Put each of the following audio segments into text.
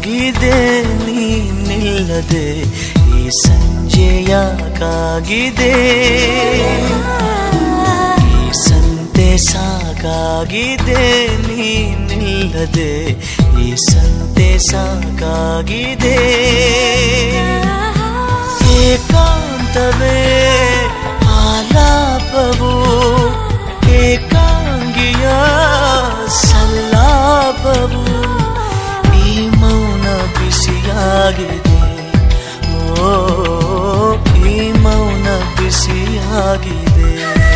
ಕಾಗಿದೆ ನೀನಿಲ್ಲದೆ ಈ ಸಂಜೆಯ ಕಾಗಿದೆ ಈ ಸಂತೆ ಸಾಕಾಗಿದೆ ನೀನಿಲ್ಲದೆ ಈ ಸಂತೆ ಸಾಕಾಗಿದೆ ಏಕಾಂತವೇ ಆಲಾಪವು ಏಕಾಂಗಿಯ ಸಲ್ಲಾಪವು ಈ ಮೌನ ಬಿಸಿಯಾಗಿದೆ ಓ ಈ ಮೌನ ಬಿಸಿಯಾಗಿದೆ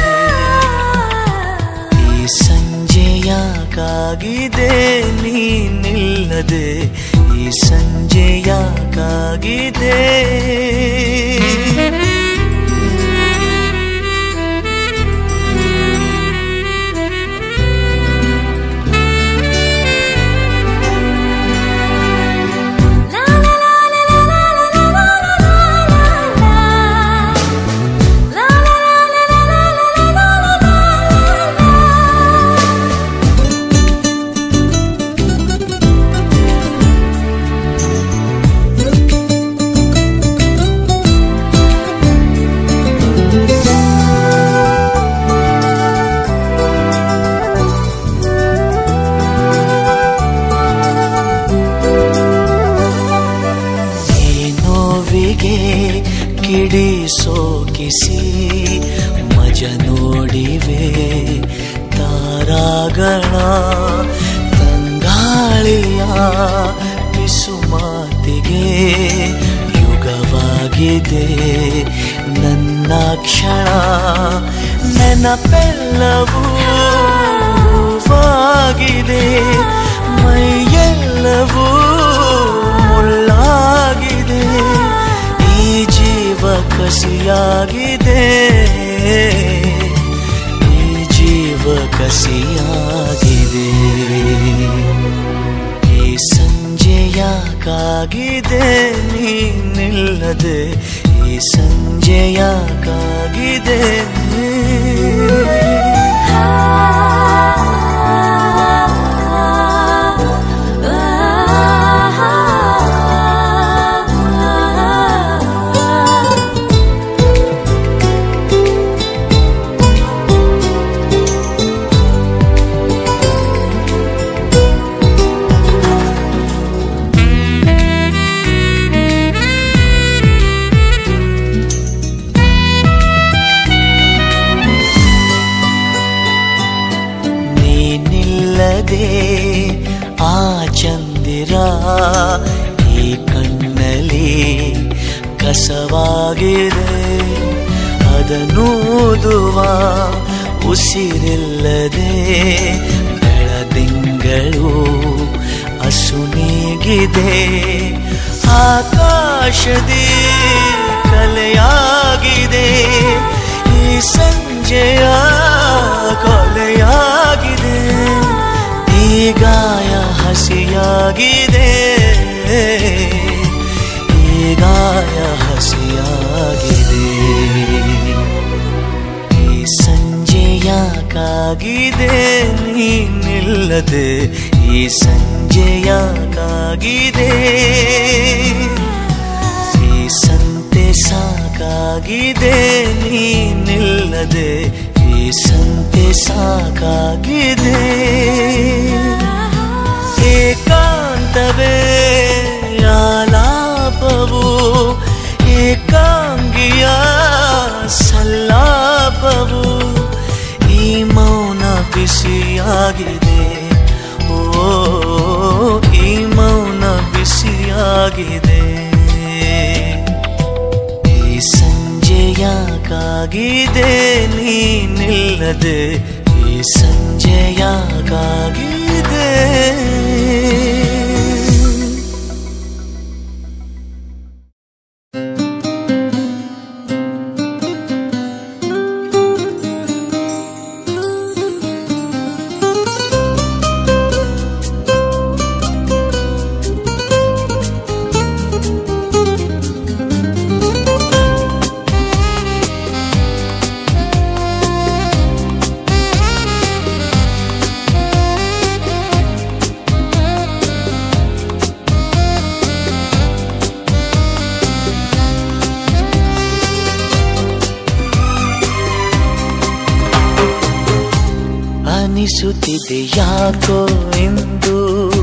ಈ ಸಂಜೆಯಾಕಾಗಿದೆ ನೀನಿಲ್ಲದೆ ಈ ಸಂಜೆಯಾಕಾಗಿದೆ ಈ ನೋವಿಗೆ ಕಿಡಿ ಸೋಕಿಸಿ ಮಜ ನೋಡಿವೆ ತಾರಾಗಳ ತಂಗಾಳಿಯ ಪಿಸು ಮಾತಿಗೆ ಯುಗವಾಗಿದೆ ನನ್ನ ಕ್ಷಣ ನೆನಪೆಲ್ಲವೂ ಹೂವಾಗಿದೆ ಮೈಯೆಲ್ಲವೂ ಮುಳ್ಳಾಗಿದೆ ಈ ಜೀವ ಕಸಿಯಾಗಿದೆ ಈ ಜೀವ ಕಸಿಯಾಗಿದೆ ಈ ಸಂಜೆಯಾಕಾಗಿದೆ ನೀನಿಲ್ಲದೆ ಈ ಸಂಜೆಯಾಕಾಗಿದೆ ನೀನಿಲ್ಲದೆ ಆ ಚಂದಿರ ಈ ಕಣ್ಣಲ್ಲಿ ಕಸವಾಗಿದೆ ಅದನ್ನೂದುವ ಉಸಿರಿಲ್ಲದೆ ಬೆಳದಿಂಗಳು ಅಸುನೀಗಿದೆ ಆಕಾಶದಿ ಕಲೆಯಾಗಿದೆ ಈ ಸಂಜೆಯ ಕೊಲೆಯಾಗಿದೆ ಈ ಗಾಯ ಹಸಿಯಾಗಿದೆ ಈ ಗಾಯ ಹಸಿಯಾಗಿದೆ ಈ ಸಂಜೆಯಾಕಾಗಿದೆ ನೀನಿಲ್ಲದೆ ಈ ಸಂಜೆಯಾಕಾಗಿದೆ ಈ ಸಂತೆ ಸಾಕಾಗಿದೆ ನೀನಿಲ್ಲದೆ ಈ ಸಂತೆ ಸಾಕಾಗಿದೆ ಏಕಾಂತವೇ ಆಲಾಪವು ಏಕಾಂಗಿಯ ಸಲ್ಲಾಪವು ಈ ಮೌನ ಬಿಸಿಯಾಗಿದೆ ಓ ಈ ಮೌನ ಬಿಸಿಯಾಗಿದೆ ಈ ಸಂಜೆಯಾಕಾಗಿದೆ ನೀನಿಲ್ಲದೆ ಈ ಸಂಜೆಯಾಕಾಗಿದೆ ಅನಿಸುತ್ತಿದೆ ಯಾಕೋ ಎಂದು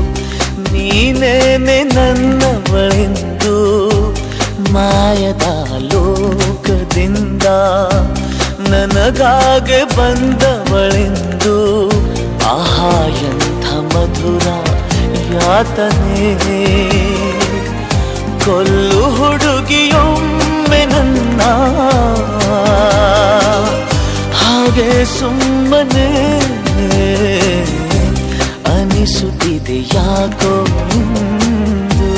ನೀನೇನೆ ನನ್ನವಳೆಂದು ಮಾಯದ ಲೋಕದಿಂದ ನನಗಾಗೆ ಬಂದವಳೆಂದು ಆಹಾ ಎಂಥ ಮಧುರ ಯಾತನೆ ಕೊಲ್ಲು ಹುಡುಗಿಯೊಮ್ಮೆ ನನ್ನ ಹಾಗೆ ಸುಮ್ಮನೆ ಅನಿಸುತ್ತಿದೆ ಯಾಕೋ ಇಂದು.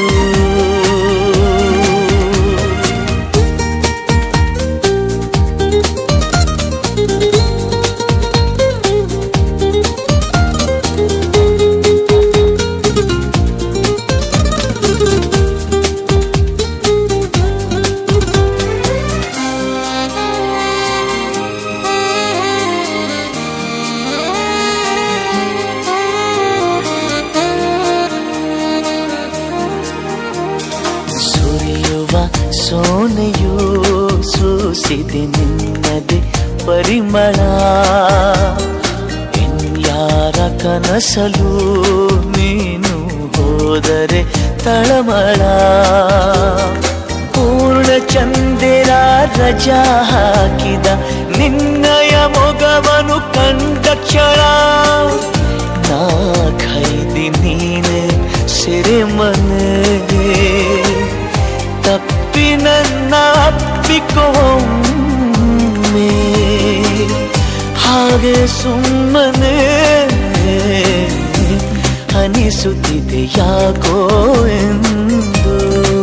ಸುರಿಯುವ ಸೋನೆಯು ಸೂಸಿದೆ ನಿನ್ನದೆ ಪರಿಮಳ ಇನ್ಯಾರ ಕನಸಲು ನೀನು ಹೋದರೆ ತಳಮಳ ಪೂರ್ಣ ಚಂದಿರ ರಜಾ ಹಾಕಿದ ನಿನ್ನಯ ಮೊಗವನು ಕಂಡ ಕ್ಷಣ ನಾ ಖೈದಿ ನೀನೆ ಸಿರಿಮನೆ ತಪ್ಪಿ ನನ್ನ ಅಪ್ಪಿಕೊಮ್ಮೆ ಹಾಗೆ ಸುಮ್ಮನೆ ಅನಿಸುತ್ತಿದೆ ಯಾಕೋ ಎಂದು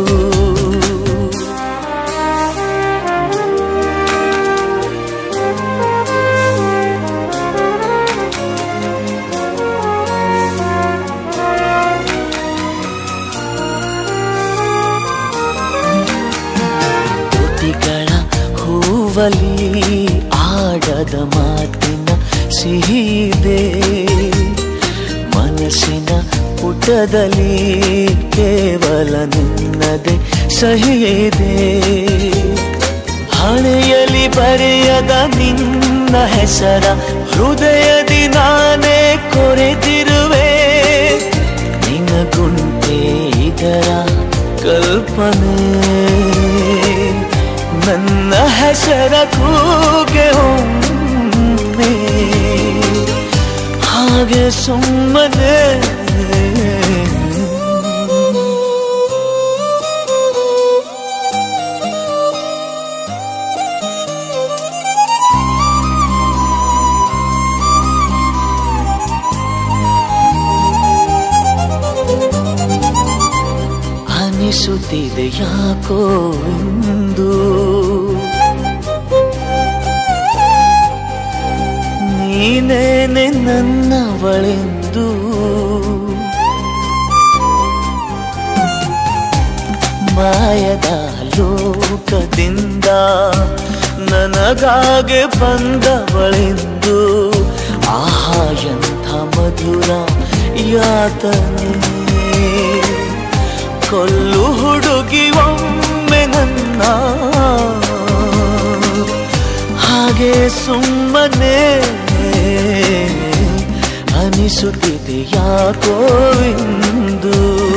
ತುಟಿಗಳ ಹೂವಲಿ ಆಡದ ಮಾತಿನ ಸಿಹಿದೆ ಮನಸ್ಸಿನ ಪುಟದಲ್ಲಿ ಕೇವಲ ನಿನ್ನದೆ ಸಹಿದೆ ಹಣೆಯಲಿ ಬರೆಯದ ನಿನ್ನ ಹೆಸರ ಹೃದಯದಿ ನಾನೇ ಕೊರೆದಿರುವೆ ನಿನಗುಂಟೆ ಇದರ ಕಲ್ಪನೆ ನನ್ನ ಹೆಸರ ಕೂಗೆ ಒಮ್ಮೆ ಹಾಗೆ ಸುಮ್ಮನೆ ಅನಿಸುತ್ತಿದೆ ಯಾಕೋ ಎಂದು ನೀನೇನೆ ನನ್ನವಳೆಂದು ಮಾಯದ ಲೋಕದಿಂದ ನನಗಾಗೆ ಬಂದವಳೆಂದು ಆಹಾ ಎಂಥ ಮಧುರ ಯಾತನೆ ಕೊಲ್ಲು ಹುಡುಗಿ ಒಮ್ಮೆ ನನ್ನ ಹಾಗೆ ಸುಮ್ಮನೆ ಅನಿಸುತ್ತಿದೆ ಯಾಕೋ ಇಂದು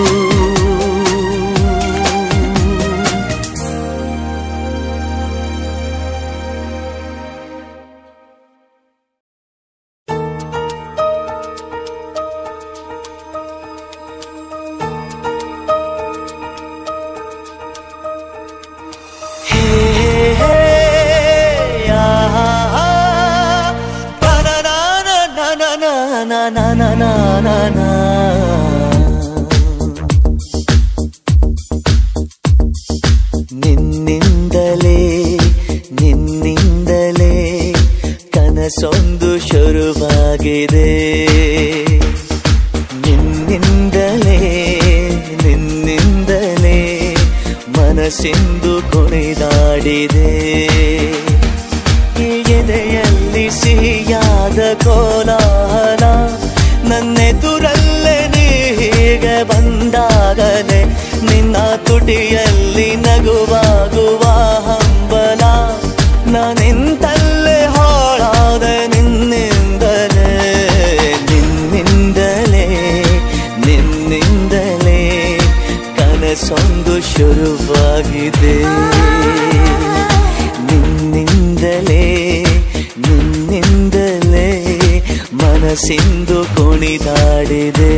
ಹೇ ಹೇ ಯಾ ನಿನ್ನಿಂದಲೇ ನಿನ್ನಿಂದಲೇ ಕನಸೊಂದು ಶುರುವಾಗಿದೆ ನಿನ್ನಿಂದಲೇ ನಿನ್ನಿಂದಲೇ ಮನಸ್ಸಿಂದು ಕುಣಿದಾಡಿದೆ ಈ ಎದೆಯಲ್ಲಿ ಸಿಹಿಯಾದ ಕೋಲಾಹಲ ನನ್ನೆದುರಲ್ಲೇ ನೀ ಹೀಗೆ ಬಂದಾಗಲೇ ನಿನ್ನ ತುಟಿಯಲ್ಲಿ ನಗುವಾಗುವ ಹಂಬಲ ನಾನಿಂತಲ್ಲೇ ಹಾಳಾದ ನಿನ್ನಿಂದಲೇ ಶುರುವಾಗಿದೆ ನಿನ್ನಿಂದಲೇ ನಿನ್ನಿಂದಲೇ ಮನಸ್ಸಿಂದು ಕುಣಿದಾಡಿದೆ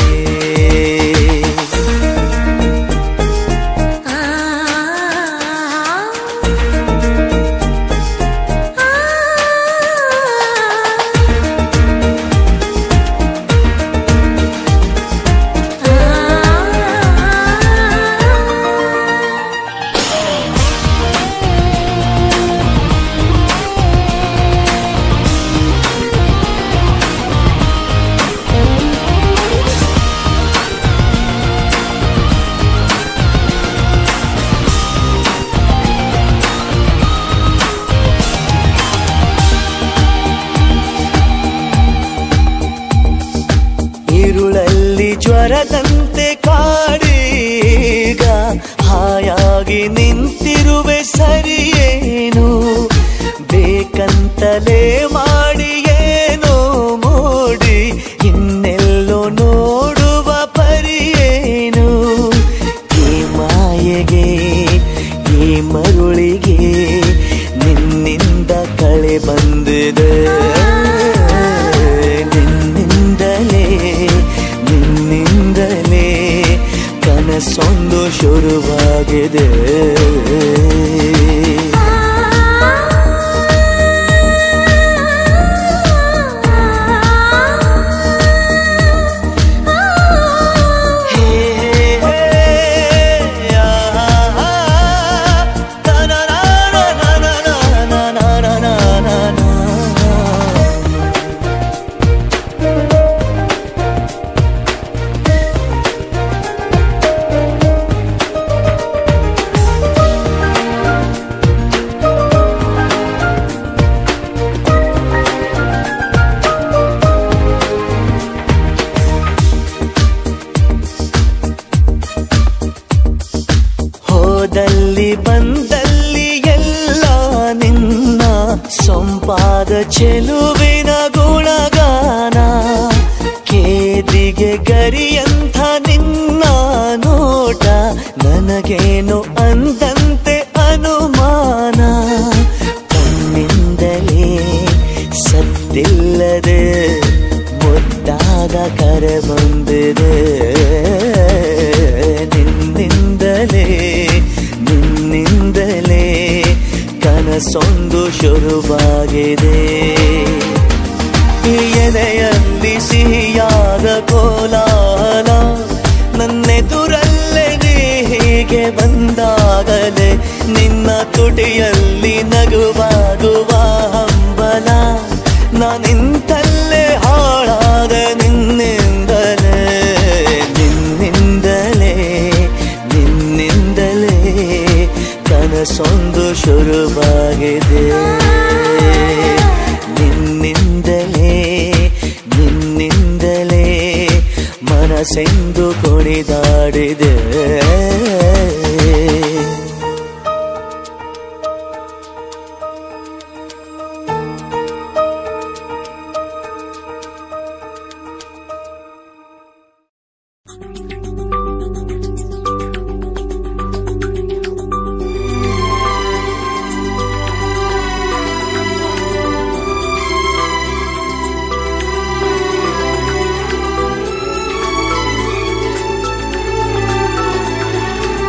ഇരുಳಲ್ಲಿ ಜ್ವರದಂತೆ ಕಾಡೀಗ ಹಾಯಾಗಿ ನಿಂತಿರುವೆ ಸರಿಯೇನು ಬೇಕಂತಲೇ ಮಾಡಿ ಏನೋ ಮೋಡಿ ಇನ್ನೆಲ್ಲೋ ನೋಡುವ ಪರಿಯೇನು ಈ ಮಾಯೆಗೆ ಈ ಮರುಳಿಗೆ ನಿನ್ನಿಂದ ಕಳೆ ಬಂದಿದೆ ನಿನ್ನಿಂದಲೇ ನಿನ್ನಿಂದಲೇ ಕನಸೊಂದು ಶುರುವಾಗಿದೆ ಹೇ, ಹೇ, ಆ, ಆ, ತನನನನನನನನನನನನ. ಹೋದಲ್ಲಿ ಬಂದಲ್ಲಿ ಎಲ್ಲ ನಿನ್ನ ಸೊಂಪಾದ ಚೆಲುವಿನ ಗುಣಗಾನ ಕೇದಿಗೆ ಗರಿಯಂಥ ನಿನ್ನ ನೋಟ ನನಗೇನು ಅಂದಂತೆ ಅನುಮಾನ ಕಣ್ಣಿಂದಲೇ ಸತ್ತಿಲ್ಲದೆ ಮುದ್ದಾದ ಕರೆ ಬಂದಿದೆ ನಿನ್ನಿಂದಲೇ ನಿನ್ನಿಂದಲೇ ಕನಸೊಂದು ಶುರುವಾಗಿದೆ ಈ ಎದೆಯಲ್ಲಿ ಸಿಹಿಯಾದ ಕೋಲಾಹಲ ನನ್ನೆದುರಲ್ಲೇ ನೀ ಹೀಗೆ ಬಂದಾಗಲೇ ನಿನ್ನ ತುಟಿಯಲ್ಲಿ ನಗುವಾಗುವ ಹಂಬಲ ನಾನಿಂತಲ್ಲೇ ಹಾಳಾದ ನಿನ್ನಿಂದಲೇ ನಿನ್ನಿಂದಲೇ ನಿನ್ನಿಂದಲೇ ಕನಸೊಂದು ಶುರುವಾಗಿದೆ ನಿನ್ನಿಂದಲೇ ನಿನ್ನಿಂದಲೇ ಮನಸ್ಸೆಂದು ಕುಣಿದಾಡಿದೆ ಆ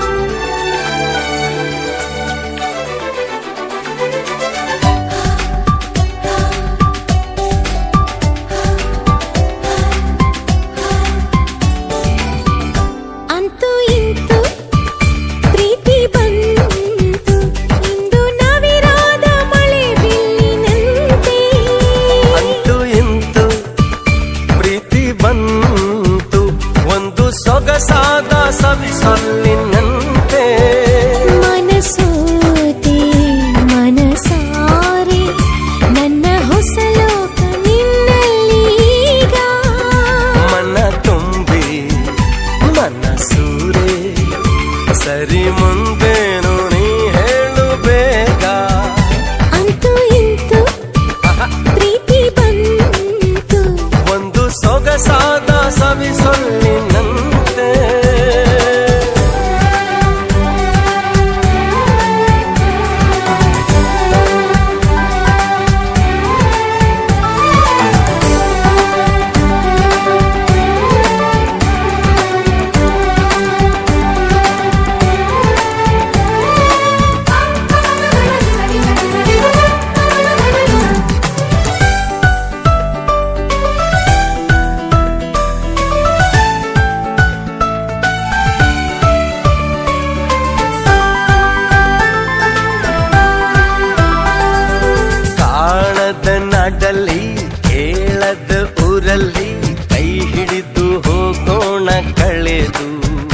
ಕಾಣದಲ್ಲಿ ಕೇಳದ ಊರಲ್ಲಿ ಕೈ ಹಿಡಿದು ಹೋಗೋಣ ಕಳೆದು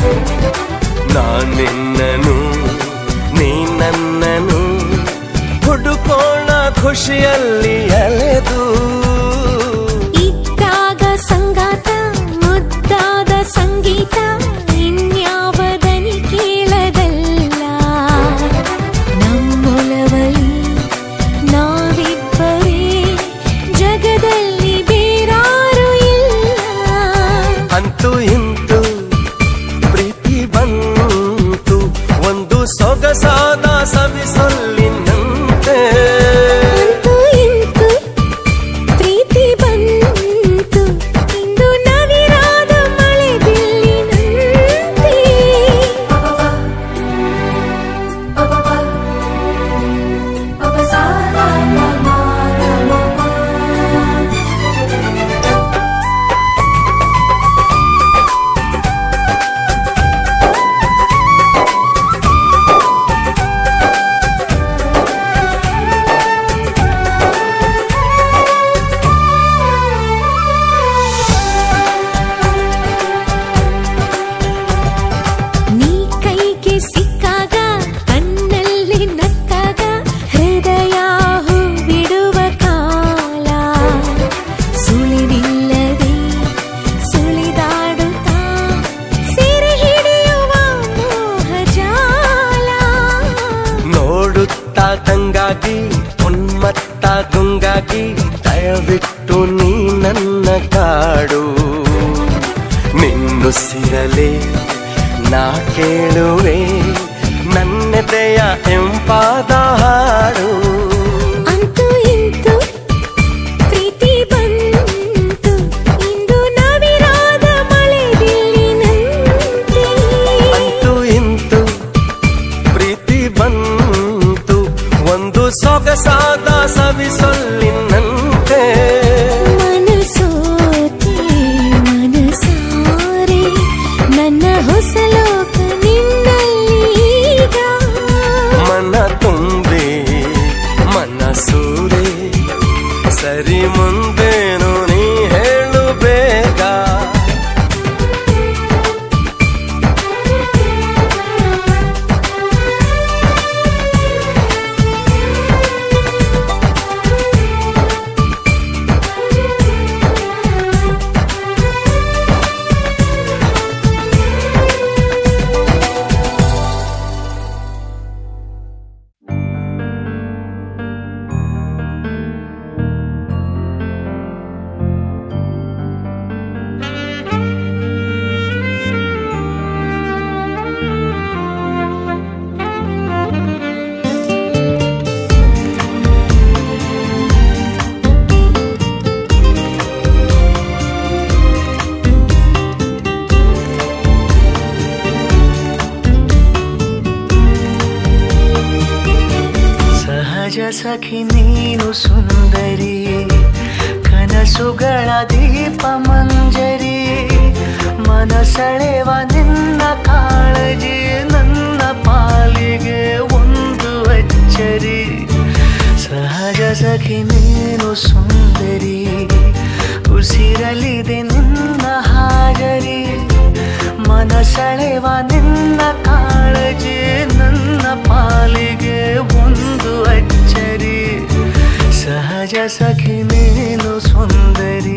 ನಾನಿನ್ನನು ನೀ ನನ್ನನು ಹುಡುಕೋಣ ಖುಷಿಯಲ್ಲಿ ಅಲೆದು ಇದ್ದಾಗ ಸಂಗಾತ ಮುದ್ದಾದ ಸಂಗೀತ ಇನ್ಯಾವದನಿ ಕೇಳದಲ್ಲ ನಮ್ಮೊಲವಲಿ ನಾವಿಬ್ಬರೇ ಜಗದಲ್ಲಿ ಬೇರಾರು ಇಲ್ಲ ಅಂತೂ ಇಂತು ಪ್ರೀತಿ ಬಂತು ಒಂದು ಸೊಗಸಾದ ಸವಿಸೊಲ್ಲಿನಂತೆ ಅಂತೂ ಇಂತು ಪ್ರೀತಿ ಬಂತು ಇಂದು ನವಿರಾದ ಮಳೆ ಬಿಲ್ಲಿನಂತೆ ನೀ ಕೈಗೆ ಸಿಕ್ಕಾಗ ಕಣ್ಣಲ್ಲಿ ನಕ್ಕಾಗ ಹೃದಯ ಹೂ ಬಿಡುವ ಕಾಲ ಸುಳಿವಿಲ್ಲದೆ ಸುಳಿದಾಡುತ್ತಾ ಸೆರೆ ಹಿಡಿಯುವ ಮೋಹಜಾಲ ನೋಡುತ್ತಾ ಕಂಗಾಗಿ ಉನ್ಮತ್ತ ಗುಂಗಾಗಿ ದಯವಿಟ್ಟು ನೀ ನನ್ನ ಕಾಡು ನಿನ್ನುಸಿರಲೆ ನಾ ಕೇಳುವೆ ನನ್ನದೆಯ ಎಂಪಾದ ಹಾಡು ಅಂತೂ ಇಂತು ಪ್ರೀತಿ ಬಂತು ಇಂದು ನವಿರಾದ ಮಳೆ ಬಿಲ್ಲಿನಂತೆ ಅಂತೂ ಇಂತು ಪ್ರೀತಿ ಬಂತು ಒಂದು ಸೊಗಸಾದ ಸವಿಸೊಲ್ಲಿನಂತೆ ಮನಸೋತೆ ಮನಸಾರೆ ನನ್ನ ಹೊಸ ಲೋಕ ನಿನ್ನಲ್ಲೀಗ ಮನ ತುಂಬಿ ಮನಸೂರೆ ಸರಿ ಮುಂದೇನು ನೀ ಹೇಳು ಬೇಗ ಸಹಜ ಸಖಿ ನೀನು ಸುಂದರಿ ಕನಸುಗಳ ದೀಪ ಮಂಜರಿ ಮನಸೆಳೆವ ನಿನ್ನ ಕಾಳಜಿ ನನ್ನ ಪಾಲಿಗೆ ಒಂದು ಅಚ್ಚರಿ ಸಹಜ ಸಖಿ ನೀನು ಸುಂದರಿ ಉಸಿರಲಿದೆ ನಿನ್ನ ಹಾಜರಿ ಮನಸೆಳೆವ ನಿನ್ನ ಕಾಳಜಿ ನನ್ನ ಪಾಲಿಗೆ ಒಂದು ಅಚ್ಚರಿ ಸಹಜ ಸಖಿ ನೀನು ಸುಂದರಿ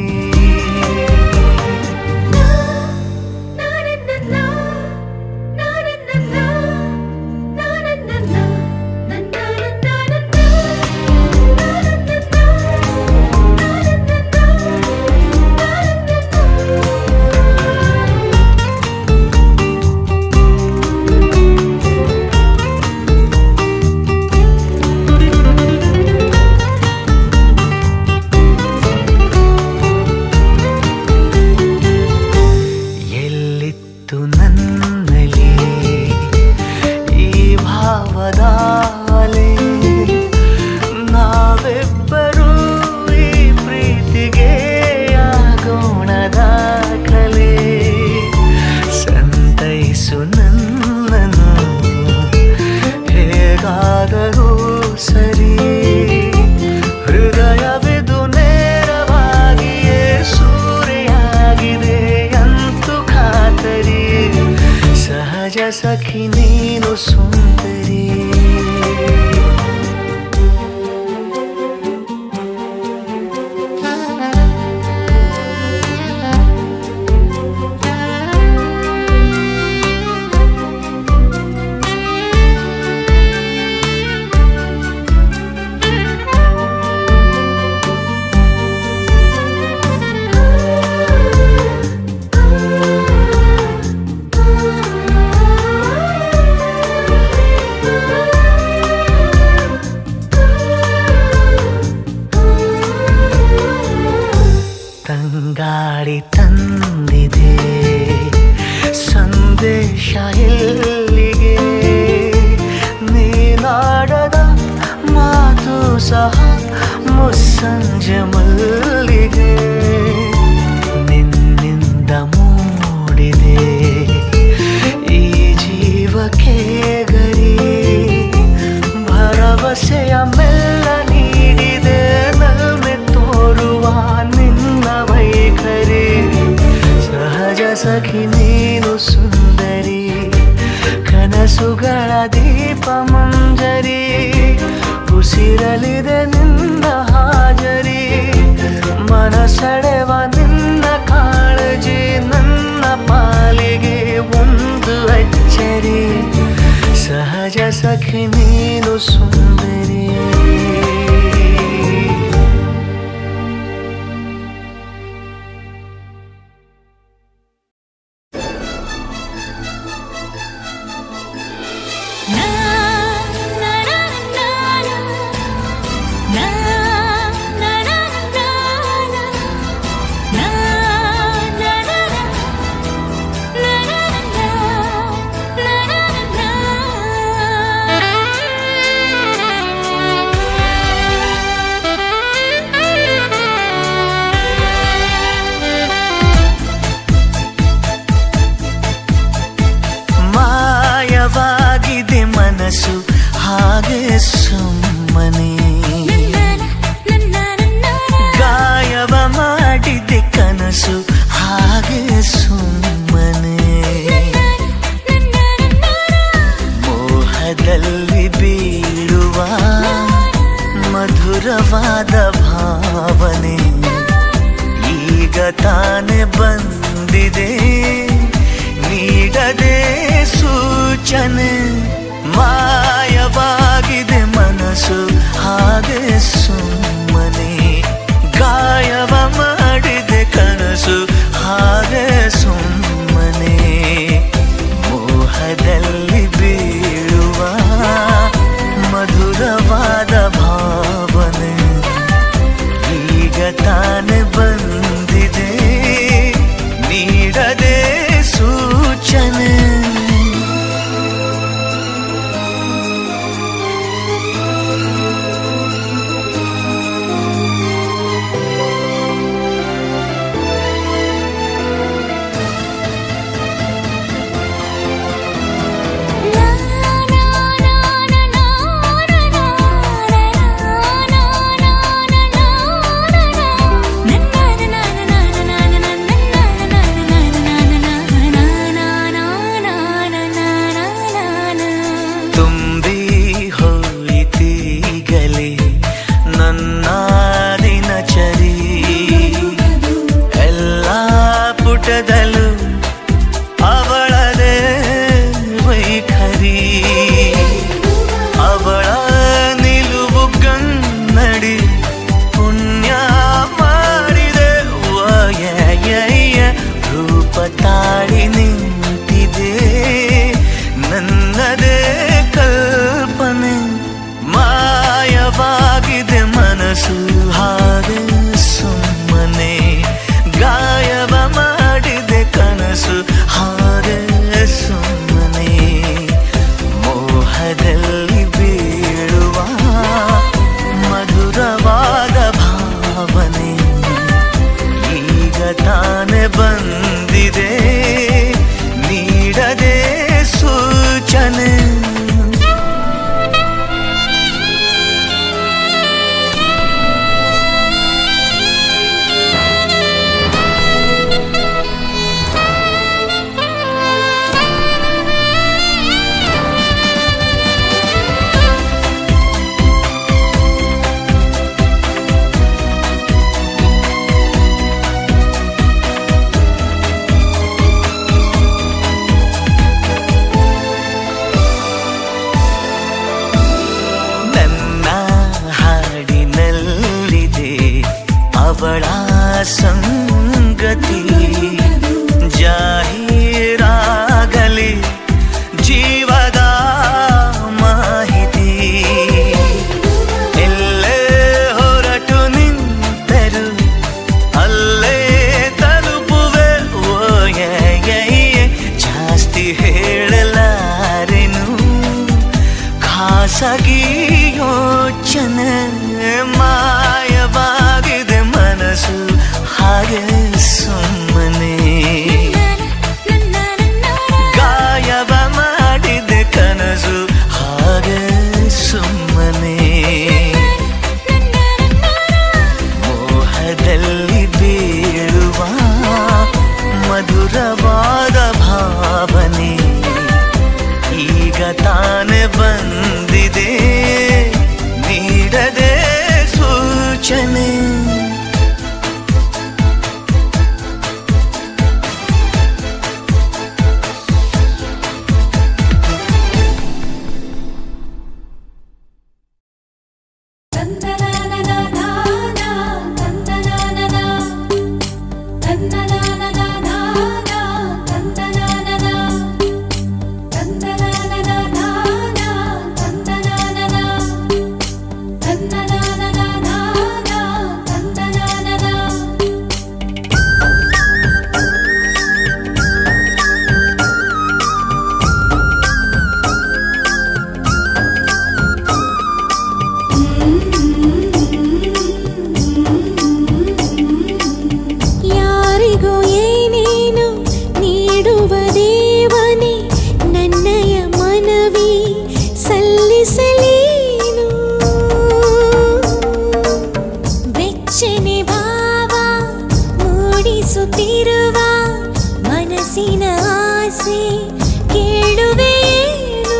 ನ ಗಾಳಿ ತಂದಿದೆ ಸಂದೇಶ ಎಲ್ಲಿಗೆ ನೀನಾಡದ ಮಾತು ಸಹ ಮುಸ್ಸಂಜೆ ಮಲ್ಲಿಗೆ ನಿನ್ನಿಂದ ಮೂಡಿದೆ ಈ ಜೀವಕ್ಕೆ ಗರಿ ಭರವಸೆಯ ಮೆಲ್ಲ ನೀಡಿದೆ ನಲ್ಮೆ ತೋರುವ ನಿನ್ನ ವೈಖರಿ ಸಹಜ ಸಖಿ ನೀನು ಸುಂದರಿ ಕನಸುಗಳ ದೀಪ ಮಂಜರಿ ಉಸಿರಲಿದೆ ನಿನ್ನ ಹಾಜರಿ ಮನಸೆಳೆವ ನಿನ್ನ ಕಾಳಜಿ ನನ್ನ ಪಾಲಿಗೆ ಒಂದು ಅಚ್ಚರಿ ಸಹಜ ಸಖಿ ನೀನು ಸುಂದರಿ ನಾ ನಾ ನಾ ನಾ ನಾ ನಾ ನಾ ನಾ ನಾ ನಾ ನಾ ಮಾಯವಾಗಿದೆ ಮನಸ್ಸು ಹಾಗೆ ಸುಮ್ಮನೆ ಗಾಯವ ಮಾಡಿದೆ ಕನಸು ಹಾಗೆ ಸುಮ್ಮನೆ ಮೋಹದಲ್ಲಿ ಬೀಳುವ ಮಧುರವಾದ ಭಾವನೆ ಈಗ ತಾನೆ ಬಂದಿದೆ ನೀಡದೆ ಸೂಚನೆ ಮಾಯವಾಗಿದೆ ಮನಸ್ಸು ಹಾಗೆ ಸುಮ್ಮನೆ ಗಾಯವ ಮಾಡಿದೆ ಕನಸು ಹಾಗೆ ಸುಮ್ಮನೆ ಮೋಹದಲ್ಲಿ ಬೀಳುವ ಮಧುರವಾದ ಭಾವನೆ ಈಗ ತಾನೆ ಬಂದಿದೆ ನೀಡದೆ ಸೂಚನೆ ತುಂಬಿ ಹೋಯಿತೀಗಲೇ ನನ್ನ ದಿನಚರಿ ಎಲ್ಲ ಪುಟದಲ್ಲೂ ಅವಳದೇ ವೈಖರಿ ಅವಳ ನಿಲುವು ಗನ್ನಡಿ ಪುಣ್ಯ ಮಾಡಿದೆ ವಯಯ ರೂಪ ತಾಳಿ ನಿಂತಿದೆ ನನ್ನದೇ ಕಲ್ಪನೆ ಮಾಯವಾಗಿದೆ ಮನಸ್ಸು ಹಾಗೆ ಸುಮ್ಮನೆ ಗಾಯವ ಮಾಡಿದೆ ಕನಸು ಹಾಗೆ ಸುಮ್ಮನೆ ಮೋಹದಲ್ಲಿ ಬೀಳುವ ಮಧುರವಾದ ಭಾವನೆ ಈಗ ತಾನೆ ಬಂದಿದೆ ನೀಡದೆ ಸೂಚನೆ ನನ್ನ ಹಾಡಿನಲ್ಲಿದೆ ಅವಳ ಸಂಗತಿ ಜಾಹೀರಾಗಲಿ ಜೀವದ ಮಾಹಿತಿ ಎಲ್ಲೇ ಹೊರಟು ನಿಂತರು ಅಲ್ಲೇ ತಲುಪುವ ಮಾಯವಾಗಿದೆ ಮನಸ್ಸು ಹಾಗೆ ಸುಮ್ಮನೆ ಗಾಯವ ಮಾಡಿದೆ ಕನಸು ಹಾಗೆ ಸುಮ್ಮನೆ ಮೋಹದಲ್ಲಿ ಬೀಳುವ ಮಧುರವಾದ ಭಾವನೆ ಈಗ ತಾನೆ ಬಂದಿದೆ ನೀಡದೆ ಸೂಚನೆ ಯಾರಿಗೂ ಏನೇನು ನೀಡುವ ದೇವನೇ ನನ್ನಯ ಮನವಿ ಸಲ್ಲಿಸಲೇನು ಬೆಚ್ಚನೆ ಭಾವ ಮೂಡಿಸುತ್ತಿರುವ ಮನಸ್ಸಿನ ಆಸೆ ಕೇಳುವೇನು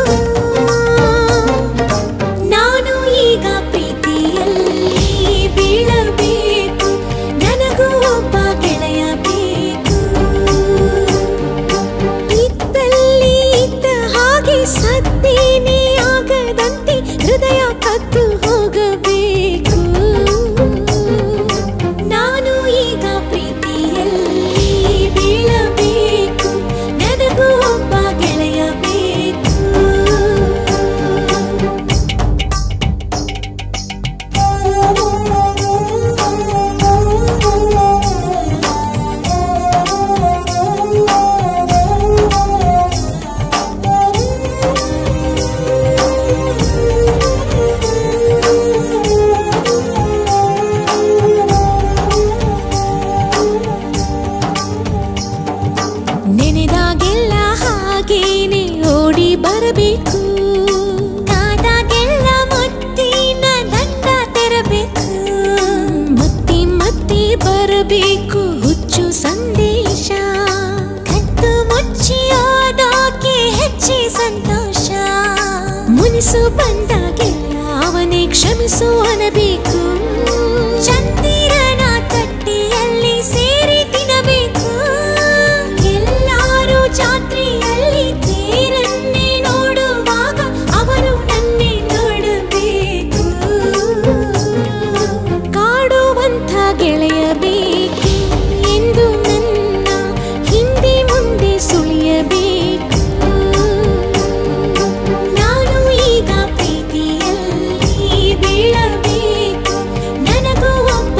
ನಾನು ಈಗ ಪ್ರೀತಿಯಲ್ಲಿ ಬೀಳಬೇಕು ನನಗೂ ಒಬ್ಬ ಗೆಳೆಯ ಬೇಕು ಇದ್ದಲ್ಲಿ ಇದ್ದ ಹಾಗೆ ಸದ್ದೇನೆ ಆಗದಂತೆ ಹೃದಯ ಕದ್ದು ಹೋಗಬೇಕು ನಾನು ಈಗ ಪ್ರೀತಿಯಲ್ಲಿ ಬೀಳಬೇಕು ನನಗೂ ಒಬ್ಬ ಗೆಳೆಯ ಬೇಕು ನೆನೆದಾಗೆಲ್ಲ ಹಾಗೇನೆ ಓಡಿ ಬರಬೇಕು ಕಾದಾಗೆಲ್ಲ ಮುತ್ತಿನ ದಂಡ ತೆರಬೇಕು ಮತ್ತಿ ಮತ್ತಿ ಬರಬೇಕು ಹುಚ್ಚು ಸಂದೇಶ ಕತ್ತು ಮುಚ್ಚಿ ಓದೋಕೆ ಹೆಚ್ಚಿ ಸಂತೋಷ ಮುನಿಸು ಬಂದಾಗೆಲ್ಲ ಅವನೇ ಕ್ಷಮಿಸು ಅನ್ನಬೇಕು ಚಂದಿರನ ತಟ್ಟಿಯಲ್ಲಿ ಸೇರಿ ತಿನ್ನಬೇಕು ಎಲ್ಲರೂ ಜಾತ್ರೆಯಲ್ಲಿ ತೇರನ್ನೇ ನೋಡುವಾಗ ಅವರು ನನ್ನೇ ನೋಡಬೇಕು ಕಾಡುವಂಥ ಗೆಳೆಯ ಬೇಕು ಎಂದು ನನ್ನ ಹಿಂದೆ ಮುಂದೆ ಸುಳಿಯಬೇಕು ನಾನು ಈಗ ಪ್ರೀತಿಯಲ್ಲಿ ಬೀಳಬೇಕು ನನಗೂ ಒಬ್ಬ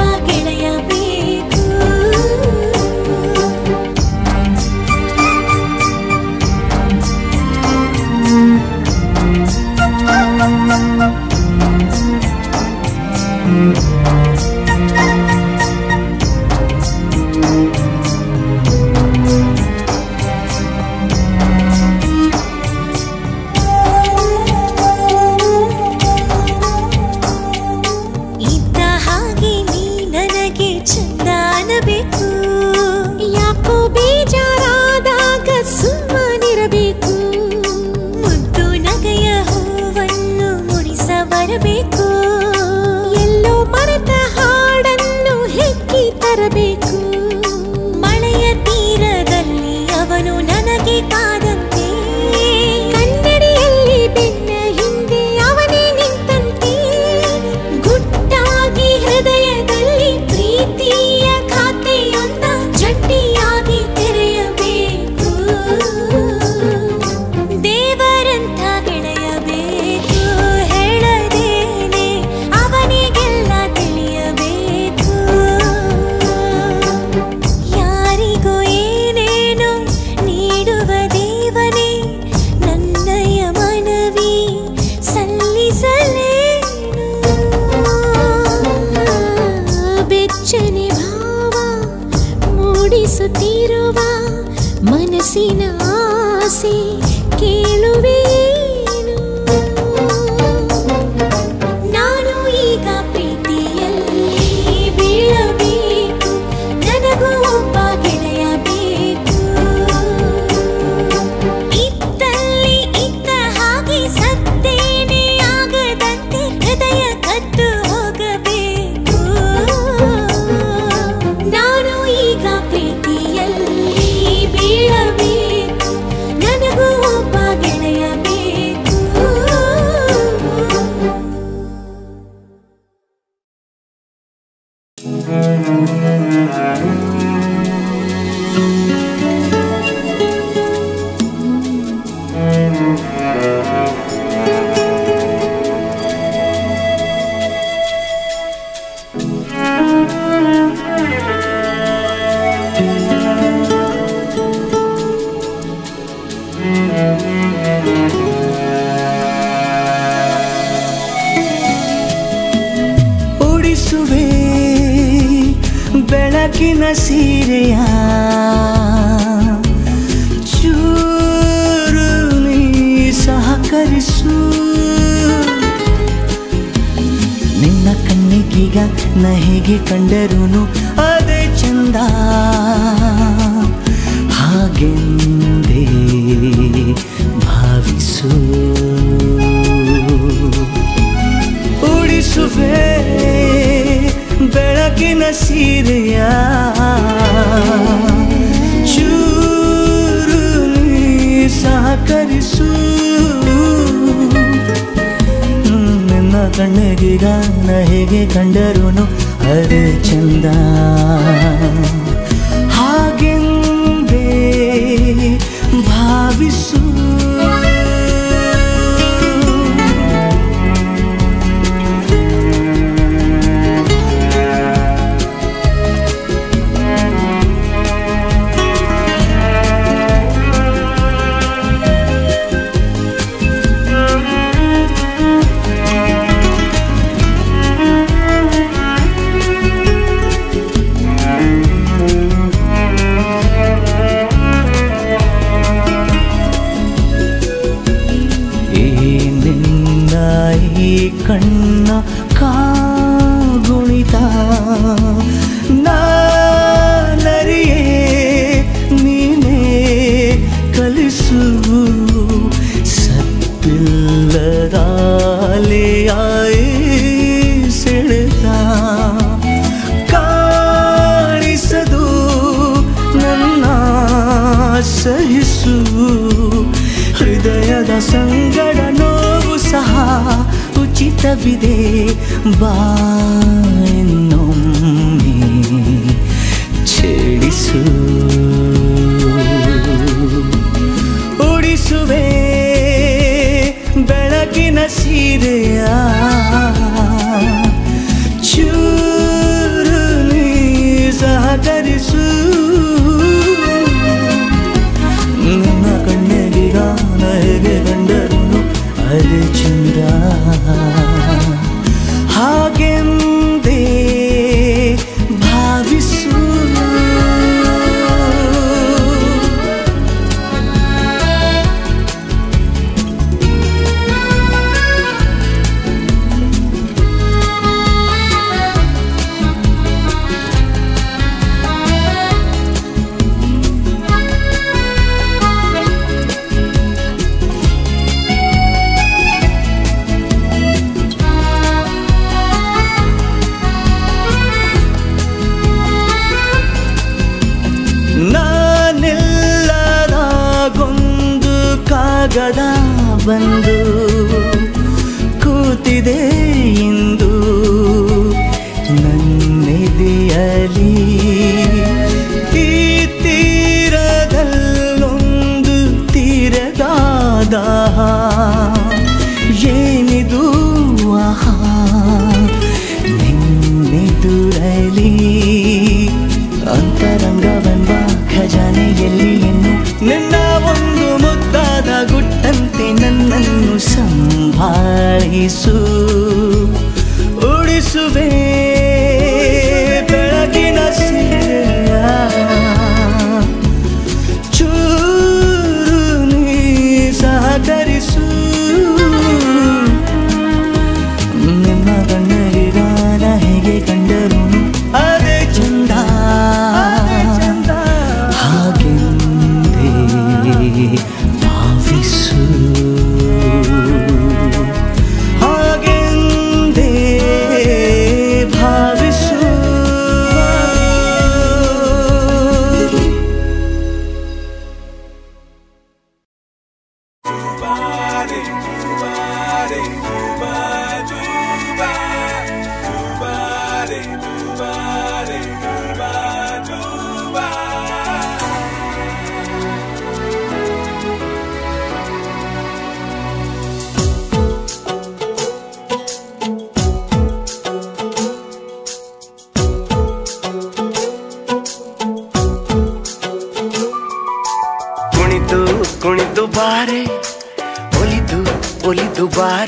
ಬಯಸುತ್ತಿರುವ ಮನಸ್ಸಿನ ಆಸೆ ಕೇಳುವೇನು ನಾನು ಈಗ ಪ್ರೀತಿಯಲ್ಲಿ ಬೀಳಬೇಕು ನನಗೂ ಒಬ್ಬ ಗೆಳೆಯ ಬೇಕು ಇತ್ತಲ್ಲಿ ಇದ್ದ ಹಾಗೆ ಸತ್ತೇನೆ ಆಗದಂತೆ ಹೃದಯ ಕದ್ದು ಹೋಗಬೇಕು ನಾನು ಈಗ ಪ್ರೀತಿಯಲ್ಲಿ ಬೀಳಬೇಕು ನನಗೂ ಒಬ್ಬ ಗೆಳೆಯ ಬೇಕು ಉಡಿಸುವೆ ಬೆಳಕಿನ ಸೀರೆಯ ಚೂರು ನೀ ಸಹಕರಿಸು ನಿನ್ನ ಕಣ್ಣಿಗೀಗ ನ ಹೇಗೆ ಕಂಡರೂನು ಅದೇ ಚಂದ ಹಾಗೆಂದೇ ಭಾವಿಸು ಉಡಿಸುವೆ ಬೆಳಕಿನ ಸೀರೆಯ ಚೂರು ನೀ ಸಹಕರಿಸು ನನ್ನ ಕಣ್ಣಿಗೀಗ ನ ಹೇಗೆ ಕಂಡರೂನು ಅದೇ ಚಂದ ಹಾಗೆಂದೇ ಭಾವಿಸು ಈ ನಿನ್ನ ಈ ಕಣ್ಣ ಕಾಗುಣಿತ ನಾನರಿಯೇ ನೀನೇ ಕಲಿಸು ಸತ್ತಿಲ್ಲದಾಲಿಯಾಯಿ ಸೆಳೆತ ಕಾಣಿಸದು ನನ್ನ ಸಹಿಸು ಹೃದಯದ ಸಂಗಡ ನೋವು ಸಹ ಉಚಿತವಿದೆ ಬಾಯನ್ನೊಮ್ಮೆ ಛೇಡಿಸು ಉಡಿಸುವೆ ಬೆಳಕಿನ ಸೀರೆಯ ಚೂರು ನೀ ಸಹಕರಿಸು ನನ್ನ ಕಣ್ಣಿಗೀಗ ಹೇಗೆ ಕಂಡರು ಅದೇ ಚಂದ ಹಾಗೆಂದೇ ಭಾವಿಸು ನಾನೆಲ್ಲದಾಗೊಂದು ಕಾಗದ ಬಂದು ಕೂತಿದೆ ಇಂದು ನನ್ನೆದೆಯಲಿ ಈ ತೀರದಲ್ಲೊಂದು ತೀರದಾದ ಏನಿದು ಆಹಾ ನಿನ್ನೆದುರಲಿ ಅಂತರಂಗವೆಂಬ ಖಜಾನೆಯಲ್ಲಿ ಇನ್ನು ನಿನ್ನ ಒಂದು ಮುದ್ದಾದ ಗುಟ್ಟಂತೆ ನನ್ನನ್ನು ಸಂಭಾಳಿಸು ಉಳಿಸುವೆ ಬೆಳಗಿನ ಸೀರೆಯ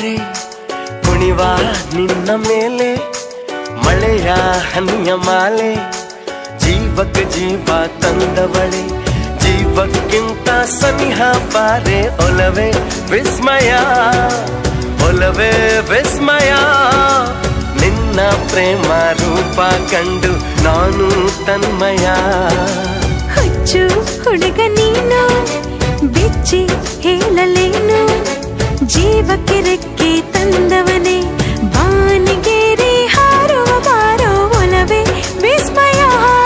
ಬಾರೆ ಕುಣಿವ ನಿನ್ನ ಮೇಲೆ ಮಳೆಯ ಹನಿಯ ಮಾಲೆ ಜೀವಕ್ಕೆ ಜೀವ ತಂದವಳೆ ಜೀವಕ್ಕಿಂತ ಸನಿಹ ಬಾರೆ ಒಲವೇ ವಿಸ್ಮಯ ಒಲವೇ ವಿಸ್ಮಯ ನಿನ್ನ ಪ್ರೇಮ ರೂಪ ಕಂಡು ನಾನು ತನ್ಮಯ ಹುಚ್ಚು ಹುಡುಗ ನೀನು ಬಿಚ್ಚಿ ಹೇಳಲೇನು ಜೀವಕ್ಕೆ ರೆಕ್ಕೆ ತಂದವನೇ ಬಾನಿಗೇರಿ ಹಾರುವ ಬಾರೋ ಒಲವೇ ವಿಸ್ಮಯ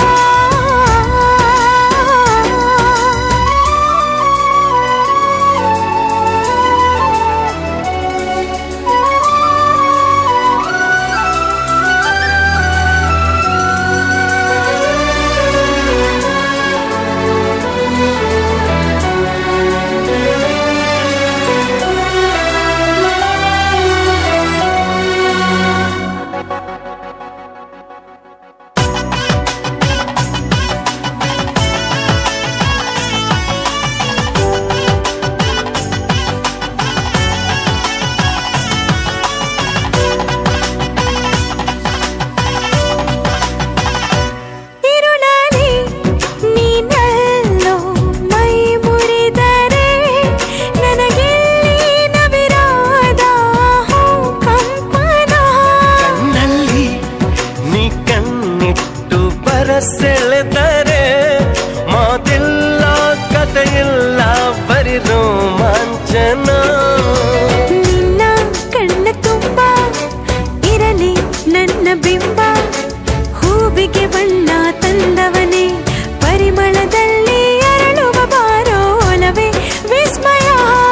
ಇರುಳಲಿ ನೀನಲ್ಲೋ ಮೈ ಮುರಿದರೆ ನನಗೆಲ್ಲಿ ನವಿರಾದ ಹೂ ಕಂಪನ ಕಣ್ಣಲ್ಲಿ ನೀ ಕಣ್ಣಿಟ್ಟು ಬರಸೆಳೆದರೆ ಮಾತಿಲ್ಲ ಕಥೆಯಿಲ್ಲ ಬರಿ ರೋಮಾಂಚನ ನಿನ್ನ ಕಣ್ಣ ತುಂಬ ಇರಲಿ ನನ್ನ ಬಿಂಬ ಹೂವಿಗೆ ಬಣ್ಣ ತಂದವನೇ ಪರಿಮಳದಲ್ಲಿ ಅರಳುವ ಬಾರೋ ಒಲವೇ ವಿಸ್ಮಯ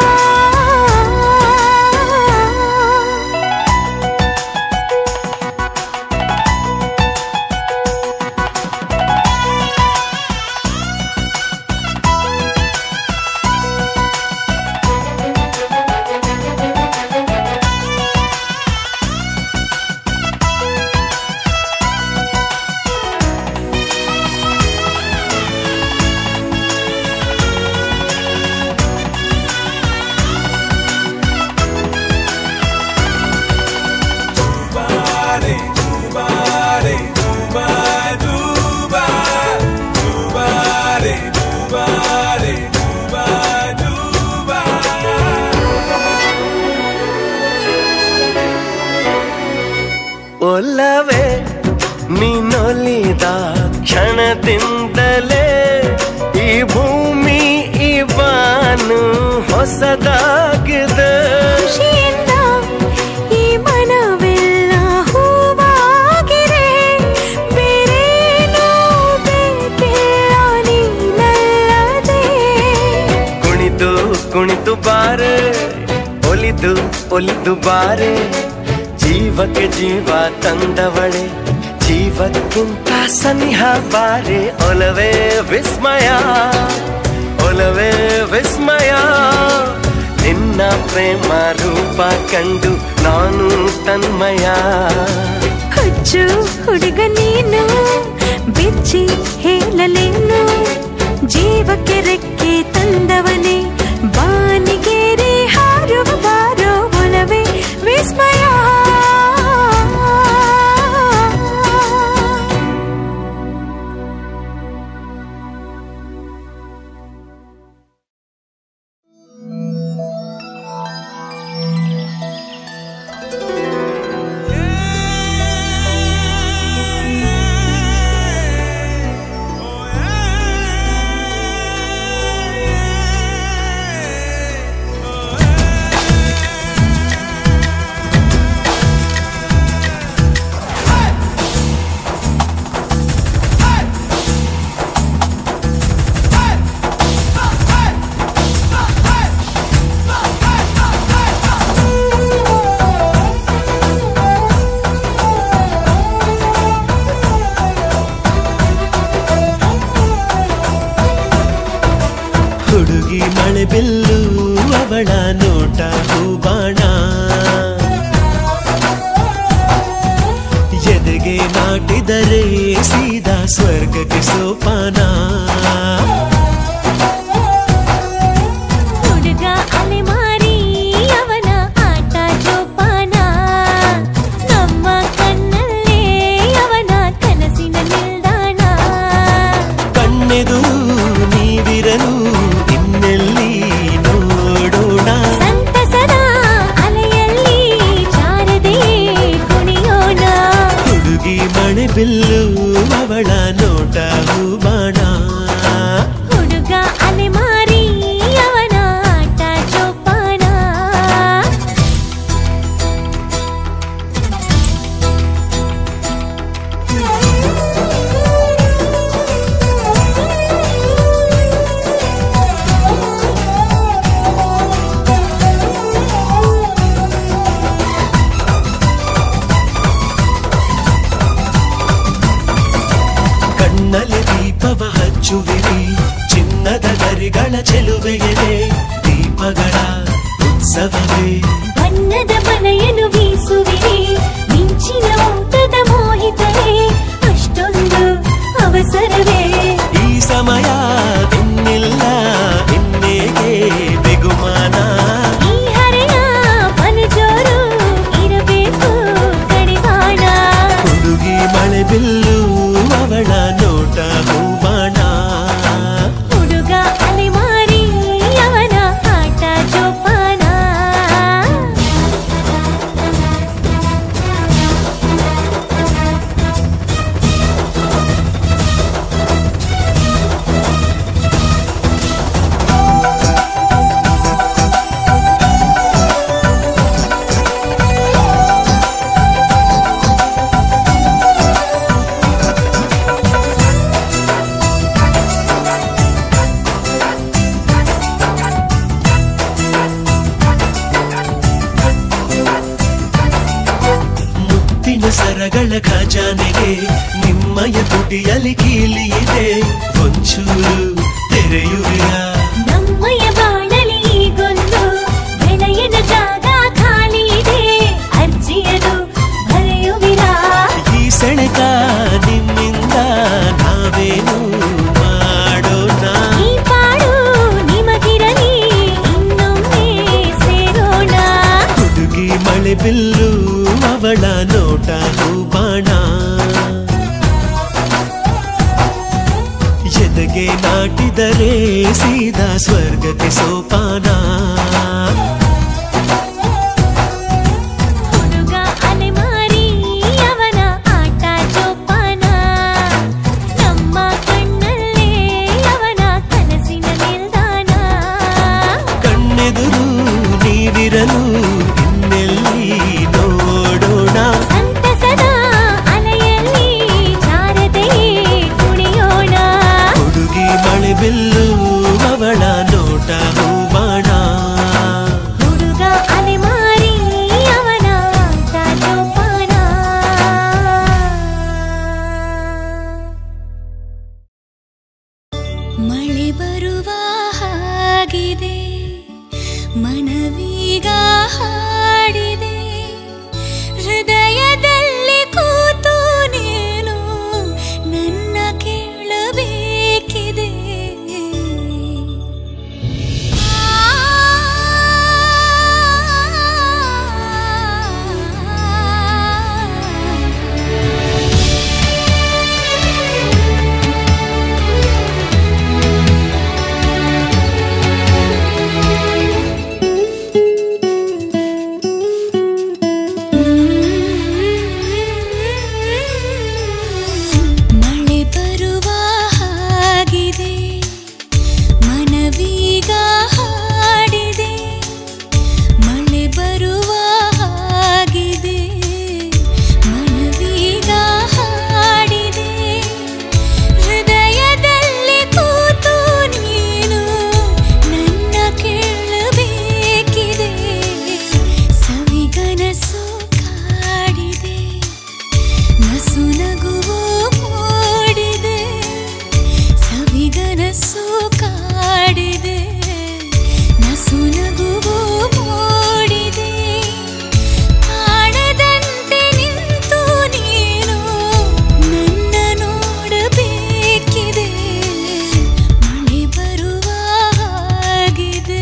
ಒಲ್ಲವೇ ನೀನೊಲಿದ ಕ್ಷಣದಿಂದಲೇ ಈ ಭೂಮಿ ಈ ಬಾನು ಹೊಸದಾಗಿದೆ ಖುಷಿಯಿಂದ ಈ ಮನವೆಲ್ಲ ಹೂವಾಗಿದೆ ಬೇರೇನೂ ಬೇಕಿಲ್ಲ ನೀನಲ್ಲದೆ ಕುಣಿದು ಕುಣಿದು ಬಾರೆ ಒಲಿದು ಒಲಿದು ಬಾರೆ ಜೀವಕ್ಕೆ ಜೀವ ತಂದವಳೆ ಜೀವಕ್ಕಿಂತ ಸನಿಹ ಬಾರೆ ಒಲವೇ ವಿಸ್ಮಯ ಒಲವೇ ವಿಸ್ಮಯ ನಿನ್ನ ಪ್ರೇಮ ರೂಪ ಕಂಡು ನಾನು ತನ್ಮಯ ಹುಚ್ಚು ಹುಡುಗ ನೀನು ಬಿಚ್ಚಿ ಹೇಳಲೇನು ಜೀವಕ್ಕೆ ರೆಕ್ಕೆ ತಂದವನೇ ಬಾನಿಗೇರಿ ಹಾರುವ ಬಾರೋ ಒಲವೇ ವಿಸ್ಮಯ ಹುಡುಗಿ ಮಳೆ ಬಿಲ್ಲು ಅವಳ ನೋಟ ಹೂಬಾಣ ಎದೆಗೆ ನಾಟಿದರೆ ಸೀದಾ ಸ್ವರ್ಗಕ್ಕೆ ಸೋಪಾನ ಹುಡುಗ ಅಲೆಮಾರಿ ಅವನ ಆಟ ಜೋಪಾನ ಮಳೆ ಬಿಲ್ಲು ಅವಳ ನೋಟ ಹೂಬಾಣ ಹುಡುಗ ಅಲೆಮಾರಿ ಅವನ ಆಟ ಜೋಪಾನ ಕಣ್ಣಲ್ಲಿ ದೀಪವ ಹಚ್ಚುವಿರಿ ಚಿನ್ನದ ಗರಿಗಳ ಚೆಲುವೆಯದೆ ದೀಪಗಳ ಉತ್ಸವವೇ ಬಣ್ಣದ ಬಲೆಯನ್ನು ಬೀಸುವಿರಿ ಮಿಂಚಿನ ಊಟದ ಮೋಹಿತರೇ ಅಷ್ಟೊಂದು ಅವಸರವೇ ಈ ಸಮಯ ಇನ್ನಿಲ್ಲ ಇನ್ನೇಗೆ ಬೆಗುಮಾನ ಈ ಹರೆಯ ಮನಜೋರು ಇರಬೇಕು ಕಡಿವಾಣ ಹುಡುಗಿ ಮಳೆ ಬಿಲ್ಲು ಅವಳ ನೋಟ ಹೂಬಾಣ ಹುಡುಗ ಅಲೆಮಾರಿ ಅವನ ಆಟ ಜೋಪಾನ ಮುತ್ತಿನ ಸರಗಳ ಖಜಾನೆಗೆ ನಿಮ್ಮಯ ತುಟಿಯಲ್ಲಿ ಕೀಲಿ ಇದೆ ಒಂಚೂರು ತೆರೆಯುವಿರ ನಮ್ಮಯ ಬಾಳಲಿ ಈಗೊಂದು ಬೆಳೆಯದ ಜಾಗ ಖಾಲಿ ಇದೆ ಅರ್ಜಿಯದು ಬರೆಯುವಿರಾ ಈ ಸೆಳೆತ ನಿಮ್ಮಿಂದ ನಾವೇನು ಮಾಡೋಣ ಈ ಪಾಡು ನಿಮಗಿರಲಿ ಇನ್ನೊಮ್ಮೆ ಸೇರೋಣ ಹುಡುಗಿ ಮಳೆ ಬಿಲ್ಲು ಅವಳ ನೋಟ ಹೂಬಾಣ ಎದೆಗೆ ನಾಟಿದರೆ ಸೀದಾ ಸ್ವರ್ಗಕ್ಕೆ ಸೋಪಾನ ಹುಡುಗ ಅಲೆಮಾರಿ ಅವನ ಆಟ ಜೋಪಾನ ನಮ್ಮ ಕಣ್ಣಲ್ಲೇ ಅವನ ಕನಸಿನ ನಿಲ್ದಾಣ ಕಣ್ಣೆದುರು ನೀವಿರಲು ಇನ್ನೆಲ್ಲಿ ನೋಡೋಣ ಸಂತಸದ ಅಲೆಯಲ್ಲಿ ಜಾರದೆಯೇ ಕುಣಿಯೋಣ ಹುಡುಗಿ ಮಳೆ ಬಿಲ್ಲು ಅವಳ ನೋಟ ಹೂಬಾಣ ಹುಡುಗ ಅಲೆಮಾರಿ ಅವನ ಆಟ ಜೋಪಾನ ಮಳೆ ಬರುವ ಹಾಗಿದೆ ಮನವೀಗ ಹಾಡಿದೆ ಹೃದಯದಲ್ಲಿ ಕೂತು ನೀನು ನನ್ನ ಕೇಳಬೇಕಿದೆ ಮಳೆ ಬರುವ ಹಾಗಿದೆ ಮನವೀಗ ಹಾಡಿದೆ ಮಳೆ ಬರುವ ಹಾಗಿದೆ ಮನವೀಗ ಹಾಡಿದೆ ಹೃದಯದಲ್ಲಿ ಕೂತು ನೀನು ನನ್ನ ಕೇಳಬೇಕಿದೆ ಸವಿಗನಸು ಕಾಡಿದೆ ನಸು ನಗುವು ಮೂಡಿದೆ ಸವಿಗನಸು ಕಾಡಿದೆ ನಸು ನಗುವು ಮೂಡಿದೆ ಕಾಣದಂತೆ ನಿಂತು ನೀನು ನನ್ನ ನೋಡಬೇಕಿದೆ ಮಳೆ ಬರುವ ಹಾಗಿದೆ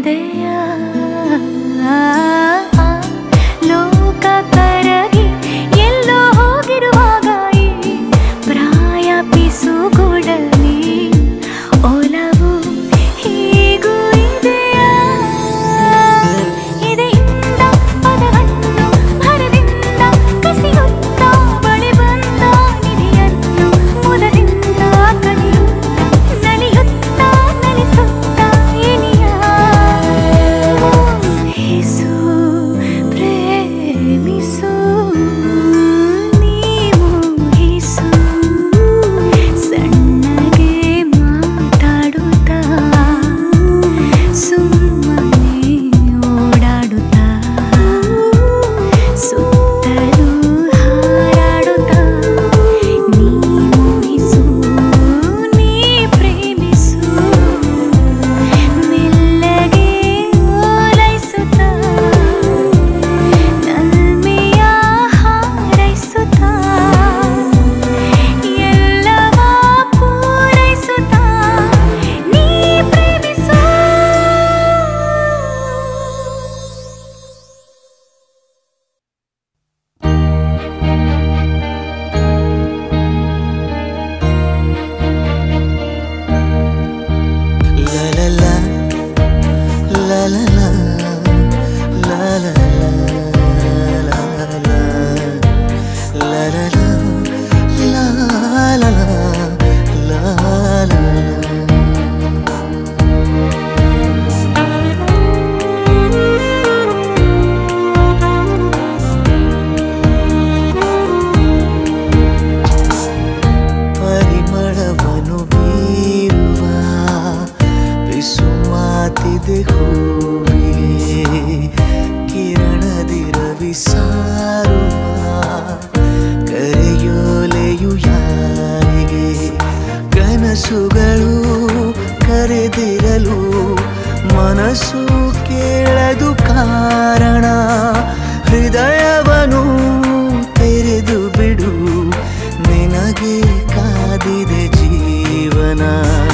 ಇದೆಯ ಲೋಕ ಕರಗಿ ಎಲ್ಲೋ ಹೋಗಿರುವಾಗ ಈ ಪ್ರಾಯ ಪಿಸುಗೊಡಲಿ ಒಲವು ಹೀಗೂ ಇದೆಯಾ ಇದೆಯಿಂದ ಪದವನ್ನು ಭರದಿಂದ ಕಸಿಯುತ್ತ ಬಳಿ ಬಂದ ನಿಧಿಯನ್ನು ಮುದದಿಂದ ಕಲಿಯುತ್ತ ನಲಿಯುತ್ತ ನಲಿಸುತ್ತ ಇನಿಯ ಮೋಹಿಸು ಪ್ರೇಮಿಸು ನೀವು ಹಿಸು ಸಣ್ಣಗೆ ಮಾತಾಡುತ್ತಾ ಸುಮ್ಮನೆ ಓಡಾಡುತ್ತಾ ಸುತ್ತಲೂ ಹಾರಾಡುತ್ತಾ ನೀ ಮೋಹಿಸು ನೀ ಪ್ರೇಮಿಸು ಮೆಲ್ಲಗೆ ಓಲೈಸುತ್ತಾ ನಲ್ಮೆಯ ಹಾರೈಸುತ್ತಾ ಎಲ್ಲವ ಪೂರೈಸುತ್ತಾ ನೀ ಪ್ರೇಮಿಸು La la la La la la La la la La la la La la la La la la La la la ಪರಿಮಳವನು ಬೀರುವ ಬಿಸುಮಾತಿದೆ ಹೂವಿಗೆ ಕಿರಣದಿ ರವಿ ಸಾರುವ ಕರೆಯೋಲೆಯು ಯಾರಿಗೆ ಕನಸುಗಳು ಕರೆದಿರಲು ಮನಸ್ಸು ಕೇಳದು ಕಾರಣ ಹೃದಯವನು ತೆರೆದು ಬಿಡು ನಿನಗೆ ಕಾದಿದೆ ಜೀವನ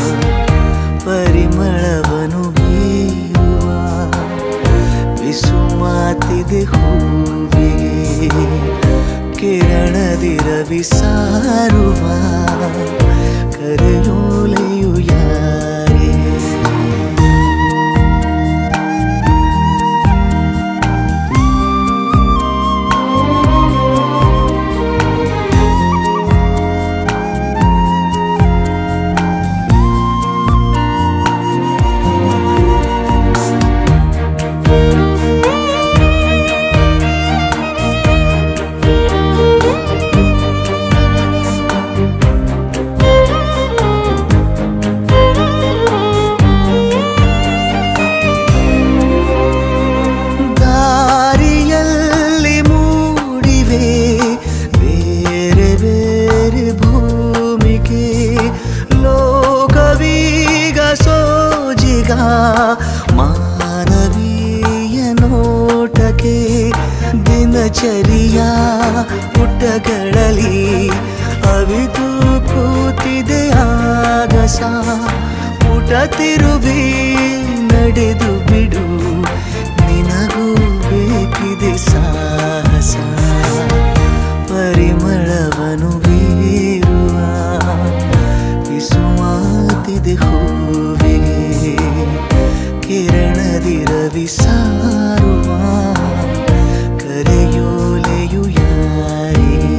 ಪರಿಮಳವನು ಬೀರುವ ಬಿಸುಮಾತಿದೆ ಹೂವಿಗೆ ಕಿರಣದಿ ರವಿ ಸಾರುವ ಕರೆಯೋಲೆಯು ಯಾರೇ ದಾರಿಯಲ್ಲಿ ಮೂಡಿವೆ ಬೇರೆ ಬೇರೆ ಭೂಮಿಗೆ ಲೋಕವೀಗ ಸೋಜಿಗ ಮಾನವೀಯ ನೋಟಕ್ಕೆ ದಿನಚರಿಯ ಪುಟಗಳಲ್ಲಿ ಅವಿತು ಕೂತಿದೆ ಆಗಸ ಪುಟ ತಿರುವಿ ನಡೆದು ಬಿಡು ನಿನಗೂ ಬೇಕಿದೆ ಸಾಹಸ ಪರಿಮಳವನು ಬೀರುವ ಬಿಸುಮಾತಿದೆ ಹೂವಿಗೆ ಕಿರಣದಿ ರವಿ ಸಾರುವ ಕರೆಯೋಲೆಯು ಯಾರಿಗೆ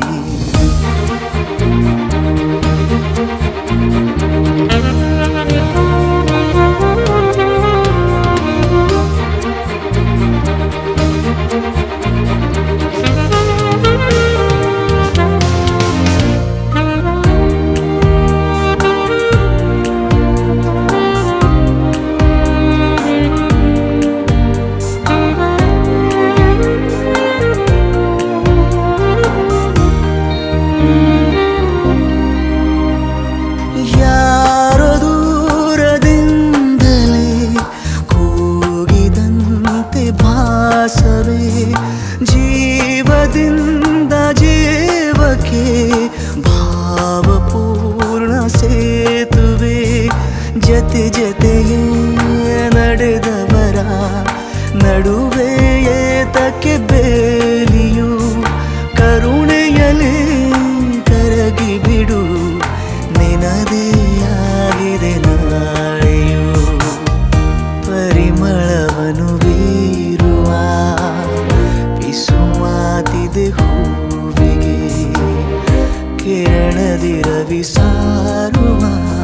ಯಾರೋ ದೂರದಿಂದಲೇ ಕೂಗಿದಂತೆ ಭಾಸವೇ ಜೀವದಿಂದ ಜೀವಕ್ಕೆ ಭಾವಪೂರ್ಣ ಸೇತುವೆ ಜತೆ ಜತೆಯೇ ನಡೆದವ ನಡುವೆ ಏತಕ್ಕೆ ಬೇಲಿಯು ಕರುಣೆಯಲಿ ಕರಗಿ ಬಿಡು ನಿನದೇ ಆಗಿದೆ ನಾಳೆಯು ಪರಿಮಳವನು ಬೀರುವ ಪಿಸುಮಾತಿದೆ ಹೂವಿಗೆ ಕಿರಣದಿ ರವಿ ಸಾರುವ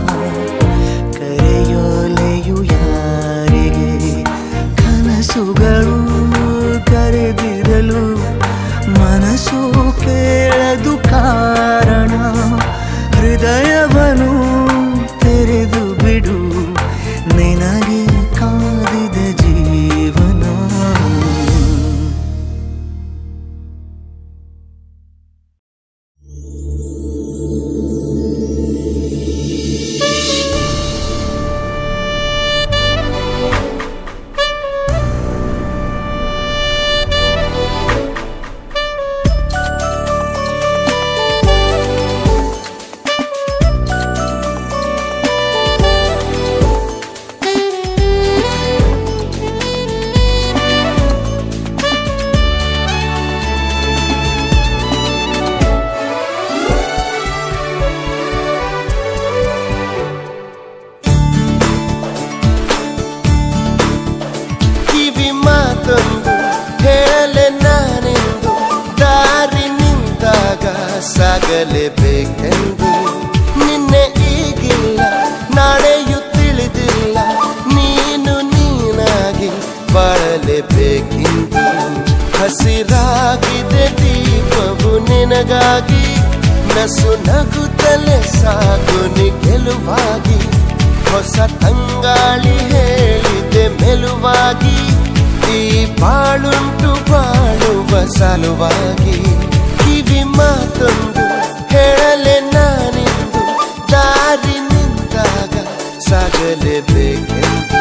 ಕರೆಯೋಲೆಯು ಯಾರಿಗೆ ಕನಸುಗಳು ಕರೆದಿರಲು ಮನಸ್ಸು ಕೇಳದು ಕಾರಣ ಹೃದಯವನು ತೆರೆದು ಬಿಡು ನಿನಗೆ ಕಾದಿದ ಜೀವನ ಕಿವಿ ಮಾತೊಂದು ಹೇಳಲೆ ನಾನೆಂದು ದಾರಿ ನಿಂತಾಗ ಸಾಗಲೇಬೇಕೆಂದು ನಿನ್ನೆ ಈಗಿಲ್ಲ ನಾಳೆಯೂ ತಿಳಿದಿಲ್ಲ ನೀನು ನೀನಾಗಿ ಬಾಳಲೇಬೇಕೆಂದು ಹಸಿರಾಗಿದೆ ದೀಪವು ನಿನಗಾಗಿ ನಸು ನಗುತ್ತಲೇ ಸಾಗು ನಿ ಗೆಲುವಾಗಿ ಹೊಸ ತಂಗಾಳಿ ಹೇಳಿದೆ ಮೆಲುವಾಗಿ ಈ ಬಾಳುಂಟು ಬಾಳುವ ಸಲುವಾಗಿ ಕಿವಿ ಮಾತೊಂದು ಹೇಳಲೆ ನಾನಿಂದು ದಾರಿ ನಿಂತಾಗ ಸಾಗಲೇಬೇಕೆಂದು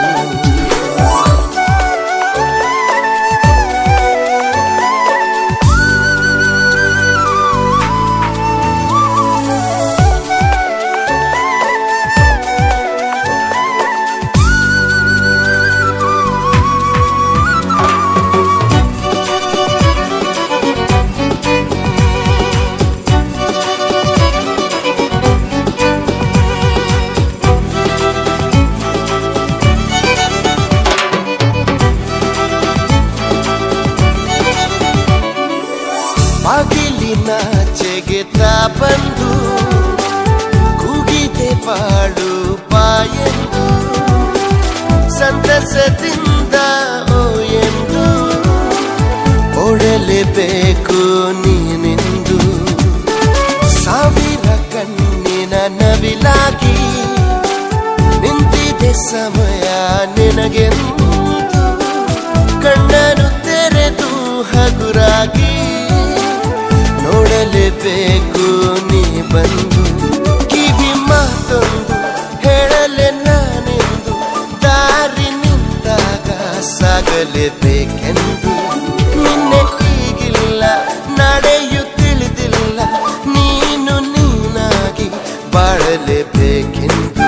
ಬಾಗಿಲಿನಾಚೆಗೆ ತಾ ಬಂದು ಕೂಗಿದೆ ಬಾಳು ಬಾಯೆಂದು ಸಂತಸದಿಂದ ಓ ಎಂದು ಓಡಲೇಬೇಕು ನೀನೆಂದು ಸಾವಿರ ಕಣ್ಣಿನ ನವಿಲಾಗಿ ನಿಂತಿದೆ ಸಮಯ ನಿನಗೆಂದು ಕಣ್ಣನು ತೆರೆದು ಹಗುರಾಗಿ ನೋಡಲೇಬೇಕು ನೀ ಬಂದು ಕಿವಿ ಮಾತೊಂದು ಹೇಳಲೆ ನಾನೆಂದು ದಾರಿ ನಿಂತಾಗ ಸಾಗಲೇಬೇಕೆಂದು ನಿನ್ನೆ ಈಗಿಲ್ಲ ನಡೆಯು ತಿಳಿದಿಲ್ಲ ನೀನು ನೀನಾಗಿ ಬಾಳಲೇಬೇಕೆಂದು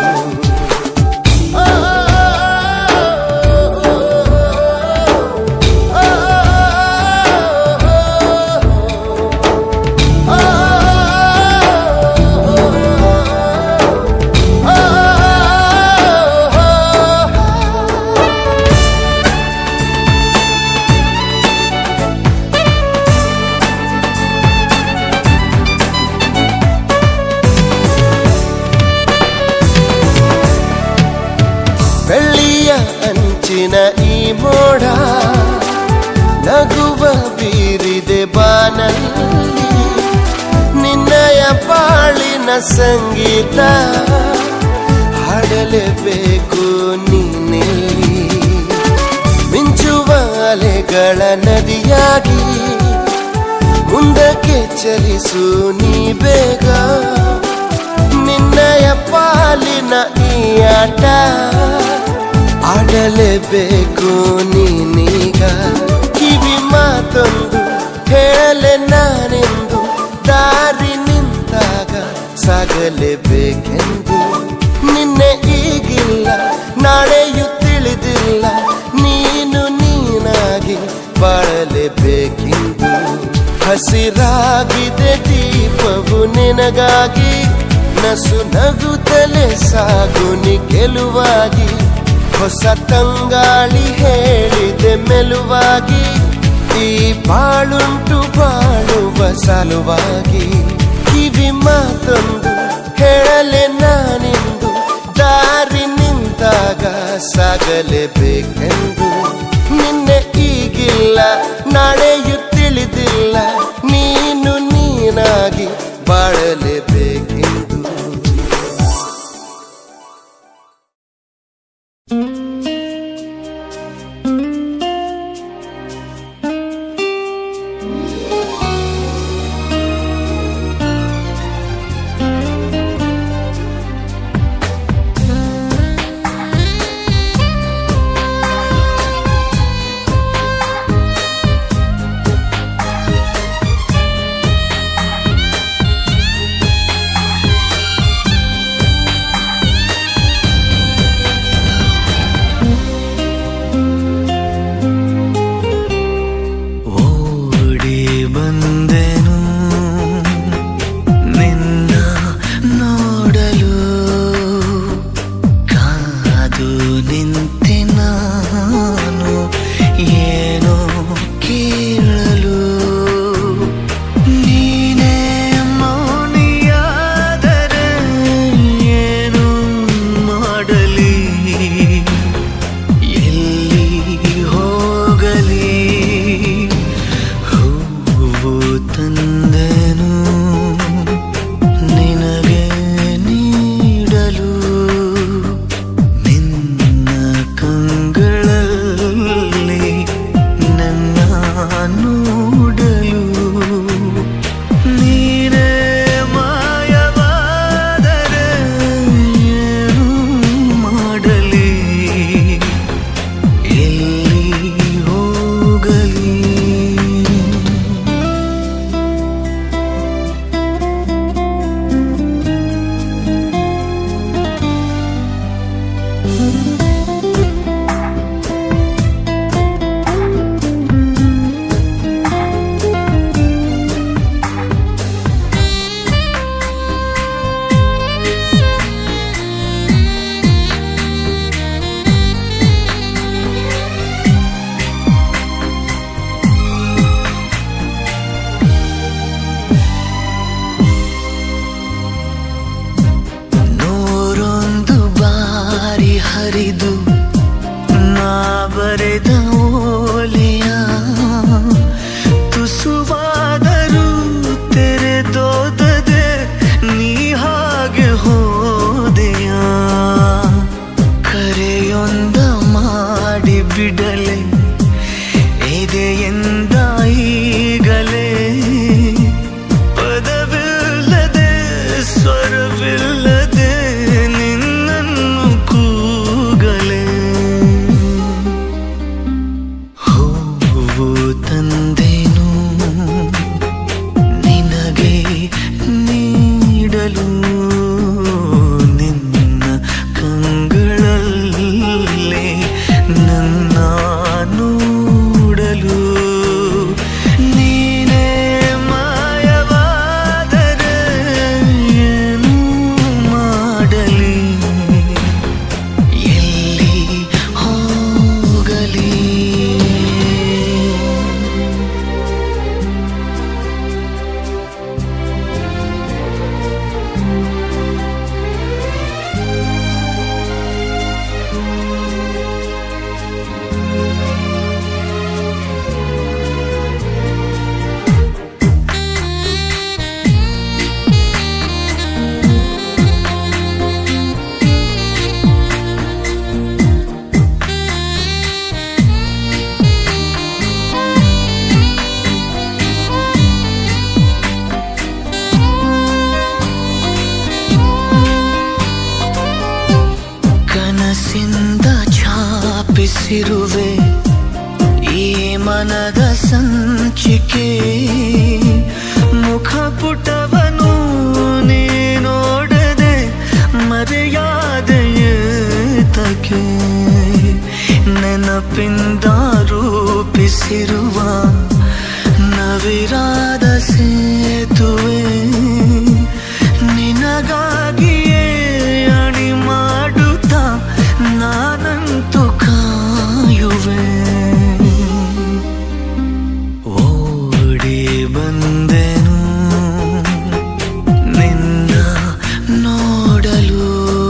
ಬೆಳ್ಳಿಯ ಅಂಚಿನ ಈ ಮೋಡ ನಗುವ ಬೀರಿದೆ ಬಾನಲ್ಲಿ ನಿನ್ನಯ ಬಾಳಿನ ಸಂಗೀತ ಹಾಡಲೇಬೇಕು ನೀನೆಲ್ಲಿ ಮಿಂಚುವ ಅಲೆಗಳ ನದಿಯಾಗಿ ಮುಂದಕ್ಕೆ ಚಲಿಸು ನೀ ಬೇಗ ನಿನ್ನಯ ಪಾಲಿನ ಈ ಆಟ ಆಡಲೇಬೇಕು ನೀನೀಗ ಕಿವಿ ಮಾತೊಂದು ಹೇಳಲೆ ನಾನೆಂದು ದಾರಿ ನಿಂತಾಗ ಸಾಗಲೇಬೇಕೆಂದು ನಿನ್ನೆ ಈಗಿಲ್ಲ ನಾಳೆಯೂ ತಿಳಿದಿಲ್ಲ ನೀನು ನೀನಾಗಿ ನಿನಗಾಗಿ ನಸು ನಗುತ್ತಲೇ ಸಾಗು ನಿ ಗೆಲುವಾಗಿ ಹೊಸ ತಂಗಾಳಿ ಹೇಳಿದೆ ಮೆಲುವಾಗಿ ಈ ಬಾಳುಂಟು ಬಾಳುವ ಸಲುವಾಗಿ ಕಿವಿ ಮಾತೊಂದು ಹೇಳಲೆ ನಾನಿಂದು ದಾರಿ ನಿಂತಾಗ ಸಾಗಲೇಬೇಕೆಂದು ನಿನ್ನೆ ಈಗಿಲ್ಲ ನಾಳೆಯು ತಿಳಿದಿಲ್ಲ ನೀನು ನೀನಾಗಿ ಬಾಳಲೇಬೇಕೆಂದು ಓಡಿ ಬಂದೆನು ನಿನ್ನ ನೋಡಲು ಕಾದು ನಿಂತೆ ನಾನು ಏನೋ ಕೇಳಲು ನೀನೇ ಮೌನಿಯಾದರೆ ಏನು ಮಾಡಲಿ ಎಲ್ಲಿ ಹೋಗಲಿ ಹೂವು ತಂದೆನು ನಿನಗೆ ನೀಡಲು ನಿನ್ನ ಕಂಗಳಲ್ಲಿ ನನ್ನ ನೋಡಲು ನೀನೇ ಮಾಯವಾದರೆ ಏನು ಮಾಡಲಿ ಎಲ್ಲಿ ಹೋಗಲಿ ನೂರೊಂದು ಬಾರಿ ಹರಿದು ನಾ ಬರೆದ ಓಲೆಯ ತುಸುವಾದರೂ ತೆರೆದೋದದೆ ನೀ ಹಾಗೆ ಹೋದೆಯ ಕರೆಯೊಂದ ಮಾಡಿ ಬಿಡಲೆ ಎದೆಯಿಂದ ಈಗಲೇ ಪದವಿಲ್ಲದೆ ಸ್ವರವಿಲ್ಲದೆ ನಿನ್ನನ್ನು ಕೂಗಲೆ ಹೂವು ತಂದೆನು ನಿನಗೆ ನೀಡಲು ನಿನ್ನ ಕಂಗಳಲ್ಲೇ ನನ್ನ ನೋಡಲು ನೀನೇ ಮಾಯವಾದರೆ ಏನು ಮಾಡಲಿ ಎಲ್ಲಿ ಹೋಗಲಿ ಕನಸಿಂದ ಛಾಪಿಸಿರುವೆ ಈ ಮನದ ಸಂಚಿಕೆ ಮುಖಪುಟವನು ನೀ ನೋಡದೆ ಮರೆಯಾದೆಯೇತಕ್ಕೆ ನೆನಪಿಂದ ರೂಪಿಸಿರುವ ನವಿರಾದ ಸೇತುವೆ ನಿನಗಾಗಿಯೇ ಅಣಿ ಮಾಡುತ್ತಾ ನಾನಂತೂ ಕಾಯುವೆ ಓಡಿ ಬಂದೆನು ನಿನ್ನ ನೋಡಲು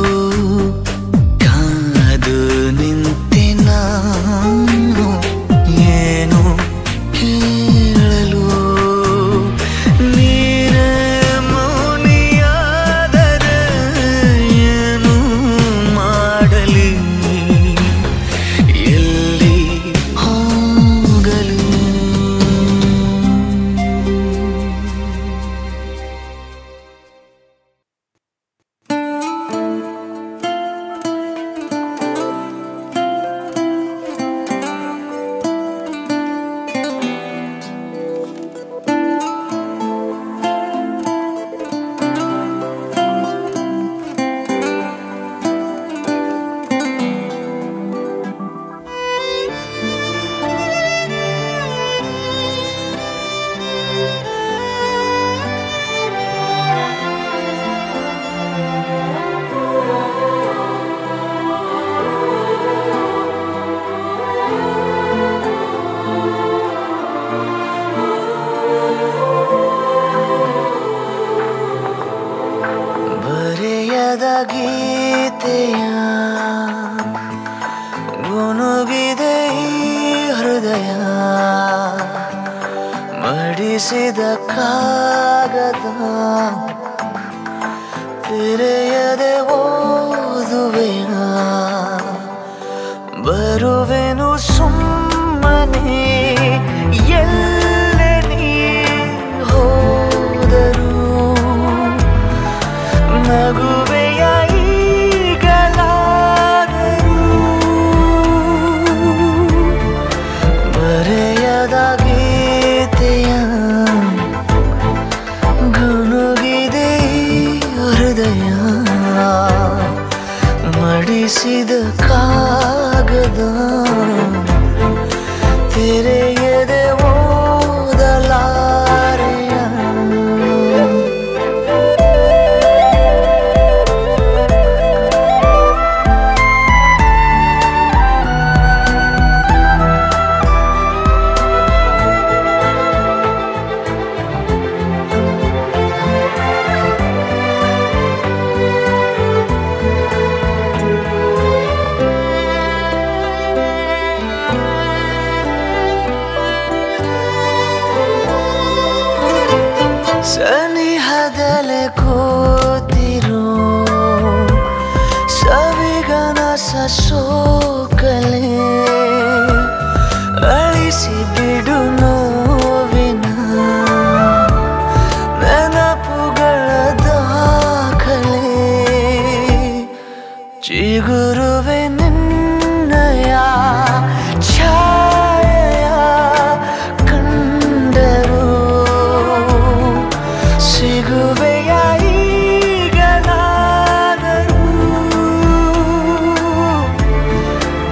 ಕಾದು ನಿಂತೆ ನಾನು ಏನು ಕೇಳಲು ನೀರೇ ಮೌನಿಯಾದರೆ ಏನು ಮಾಡಲಿ ಎಲ್ಲಿ ಹೋಗಲು ಬರೆಯದ ಗೀತೆಯ ಗುನುಗಿದೆ ಈ ಹೃದಯ ಮಡಿಸಿದ ಕಾಗದ ತೆರೆಯದೆ ಓದುವೆಯ ಬರುವೆನು ಸುಮ್ಮನೆ ಎಲ್ಲೆ ನೀ ಹೋದರು ನಗುವೆಯ ಈಗಲಾದರೂ ಬರೆಯದ ಗೀತೆಯ ಗುನುಗಿದೆ ಈ ಹೃದಯ ಮಡಿಸಿದ ಕಾಗದ ತೆರೆಯದೆ ಓದಲಾರೆಯ ಸನಿಹದಲೆ ಕೂತಿರು ಸವಿಗನಸ ಸೋಕಲೆ ಅಳಿಸಿ ಬಿಡು ನೋವಿನ ನೆನಪುಗಳ ದಾಖಲೆ ಚಿಗುರುವೆ ನಿನ್ನಯ ಛಾಯೆಯ ಕಂಡರು ಸಿಗುವೆಯ ಈಗಲಾದರೂ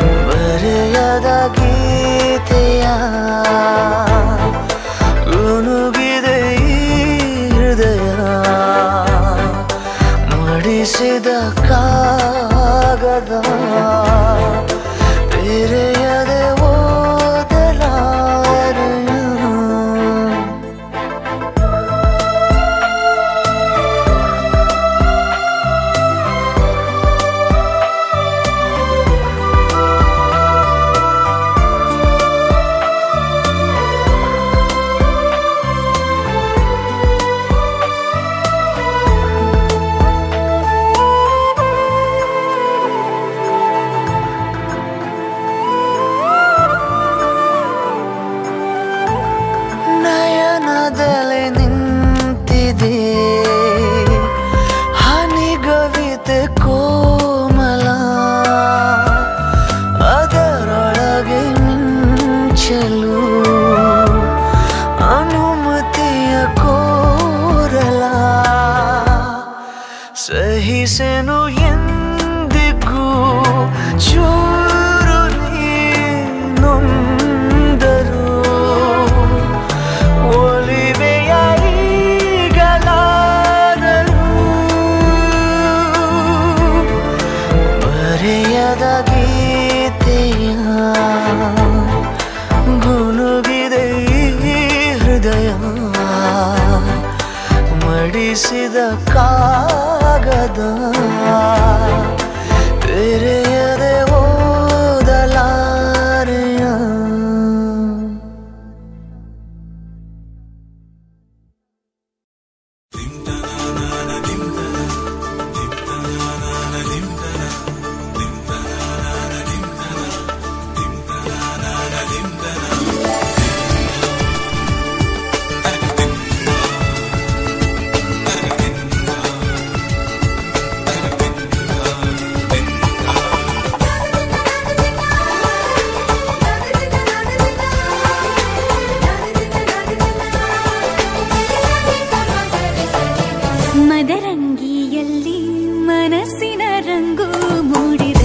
ಕಾಗದ ತೆರೆಯದೆ ಓದಲಾರೆಯ ಮದರಂಗಿಯಲ್ಲಿ ಮನಸ್ಸಿನ ರಂಗು ಮೂಡಿದೆ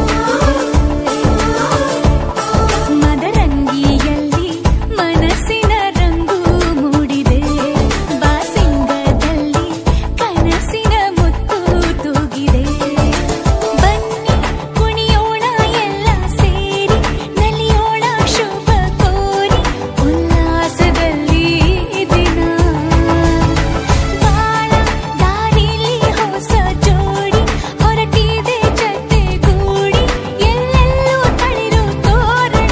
ಮದರಂಗಿಯಲ್ಲಿ ಮನಸ್ಸಿನ ರಂಗು ಮೂಡಿದೆ ಬಾಸಿಂಗದಲ್ಲಿ ಕನಸಿನ ಮುತ್ತು ತೂಗಿದೆ ಬನ್ನಿ ಕುಣಿಯೋಣ ಎಲ್ಲ ಸೇರಿ ನಲಿಯೋಣ ಶುಭ ಕೋರಿ ಉಲ್ಲಾಸದಲ್ಲಿ ದಿನ ಬಾಳ ದಾರಿಲಿ ಹೊಸ ಜೋಡಿ ಹೊರಟಿದೆ ಜೊತೆಗೂಡಿ ಎಲ್ಲೆಲ್ಲೂ ತಳಿರು ತೋರಣ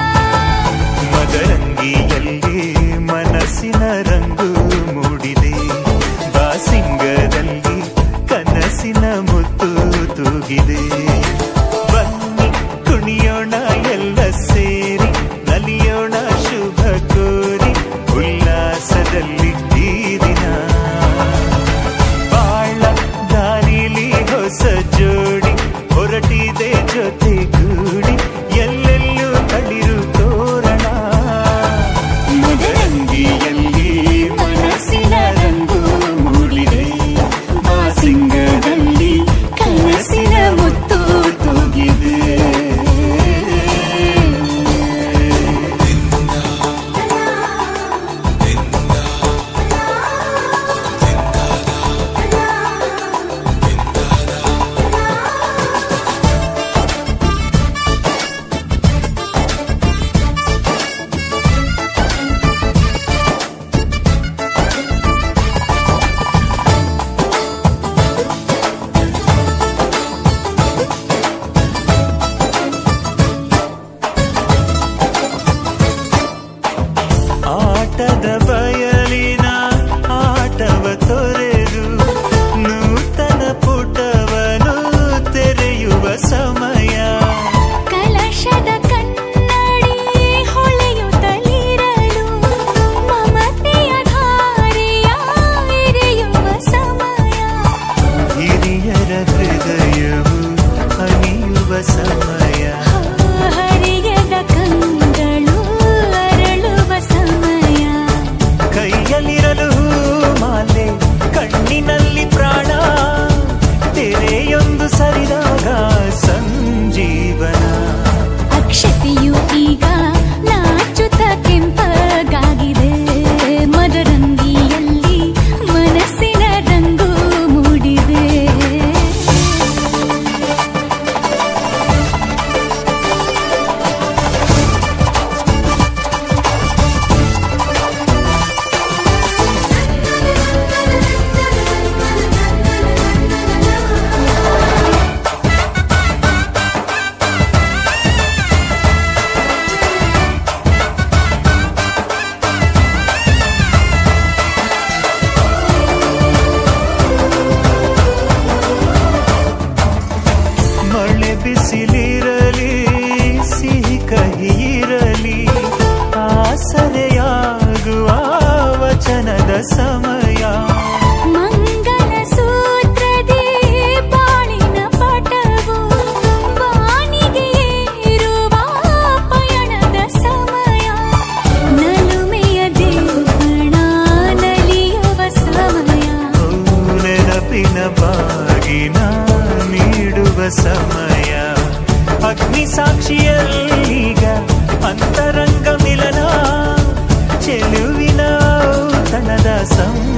ಮದರಂಗಿಯಲ್ಲಿ ಮನಸ್ಸಿನ ರಂಗು ಮೂಡಿದೆ ಬಾಸಿಂಗದಲ್ಲಿ ಕನಸಿನ ಮುತ್ತು ತೂಗಿದೆ ಬನ್ನಿ ಕುಣಿಯೋಣ ಎಲ್ಲ ಸೇರಿ ನಲಿಯೋಣ ಶುಭ ಕೋರಿ ಉಲ್ಲಾಸದಲ್ಲಿ ಈ ದಿನ ಬಾಳ ದಾರಿಲಿ ಹೊಸ ಜೋಡಿ ಹೊರಟಿದೆ ಜೊತೆಗೂಡಿ ಎಲ್ಲೆಲ್ಲೂ ತಳಿರು ತೋರಣ ಮದರಂಗಿಯಲ್ಲಿ ಮನಸ್ಸಿನ ರಂಗು ಮೂಡಿದೆ ಬಾಸಿಂಗದಲ್ಲಿ ಕನಸಿನ ಮುತ್ತು ತೂಗಿದೆ ಆಟದ ಬಯಲಿನ ಆಟವ ತೊರೆದು ನೂತನ ಪುಟವನು ತೆರೆಯುವ ಸಮಯ ಕಲಶದ ಕನ್ನಡಿ ಹೊಳೆಯುತ್ತಲಿರಲು ಮಮತೆಯ ಧಾರೆಯ ಎರೆಯುವ ಸಮಯ ಹಿರಿಯರ ಹೃದಯವು ಹನಿಯುವ ಸಮಯ ಹರಿಯದ ಕಂಗಳು ಅರಳುವ ಸಮಯ ಕೈಯಲ್ಲಿರಲು ಮಾಲೆ ಕಣ್ಣಿನಲ್ಲಿ ಪ್ರಾಣ ತೆರೆಯೊಂದು ಸರಿದಾಗ ಸಂಜೀವನ ಅಕ್ಷತೆಯು ಈಗ ನಾಚುತ್ತ ಕೆಂಪಗಾಗಿದೆ ಮದರಂಗಿಯಲ್ಲಿ ಮನಸ್ಸಿನ ರಂಗು ಮೂಡಿದೆ ಮಳೆ ಬಿಸಿಲಿರಲಿ ಸಿಹಿ ಕಹಿ ಇರಲಿ ಆಸರೆಯಾಗುವ ವಚನದ ಸಮಯ ಮಂಗಲ ಸೂತ್ರದಿ ಬಾಳಿನ ಪಟವು ಬಾನಿಗೆ ಏರುವ ಪಯಣದ ಸಮಯ ನಲುಮೆಯ ದೇವಣ ನಲಿಯುವ ಸಮಯ ನೆನಪಿನ ಬಾಗಿನ ನೀಡುವ ಸಮಯ ಅಗ್ನಿ ಸಾಕ್ಷಿಯಲ್ಲೀಗ ಅಂತರಂಗ ಮಿಲನ ಚೆಲುವಿನ ತನದ ಸಮ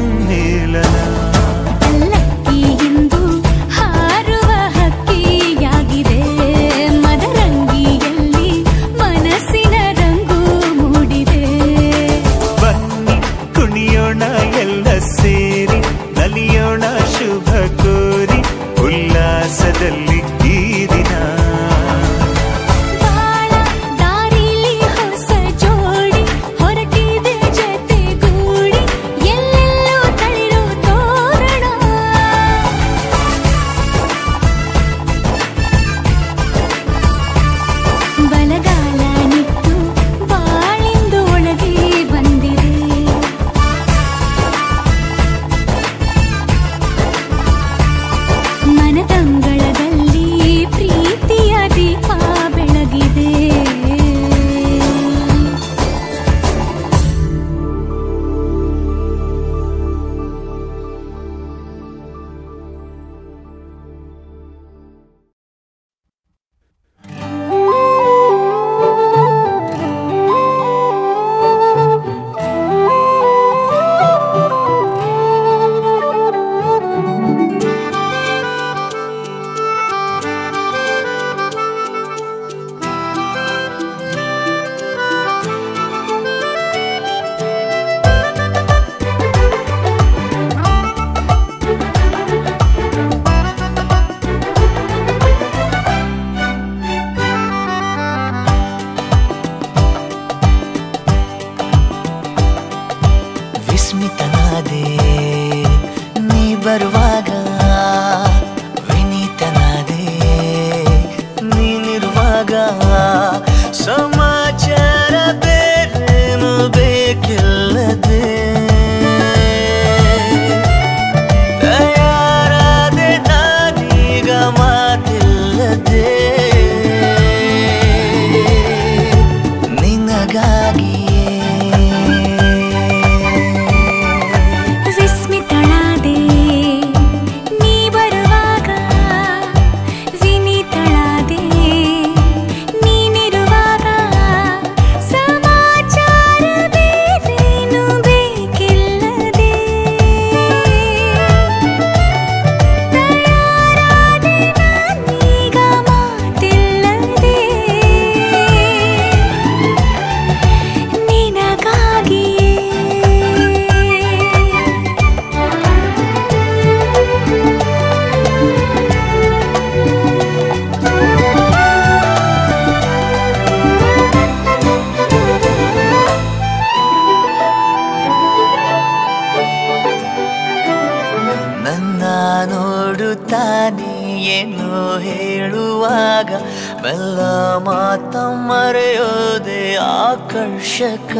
ಮರೆಯೋದೆ ಆಕರ್ಷಕ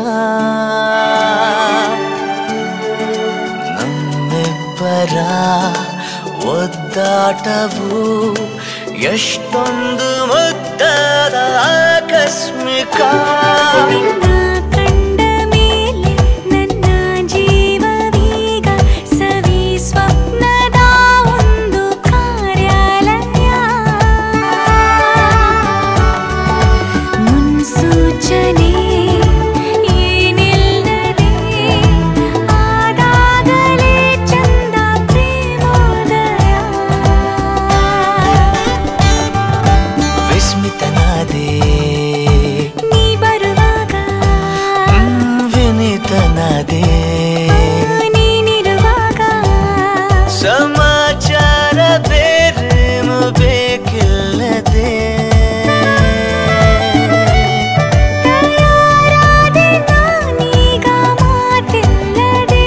ನಮ್ಮಿಬ್ಬರ ಒದ್ದಾಟವು ಎಷ್ಟೊಂದು ಮುದ್ದಾದ ಆಕಸ್ಮಿಕ ನಿನ್ನ ಕಂಡ ಮೇಲೆ ನನ್ನ ಜೀವವೀಗ ಸವಿ ಸ್ವಪ್ನದ ಒಂದು ಕಾರ್ಯಾಲಯ ಮುನ್ಸೂಚನೆ ಏನಿಲ್ಲದೆ ಆದಾಗಲೇ ಚಂದ ಪ್ರೇಮೋದಯ ವಿಸ್ಮಿತನಾದೆ ನೀ ಬರುವಾಗ ಹ್ಮ್, ವಿನಿತನಾದೆ ನೀನಿರುವಾಗ ಸಮಾಚಾರ ಬೇರೇನು ಬೇಕಿಲ್ಲದೆ ತಯಾರಾದೆ ನಾನೀಗ ಮಾತಿಲ್ಲದೆ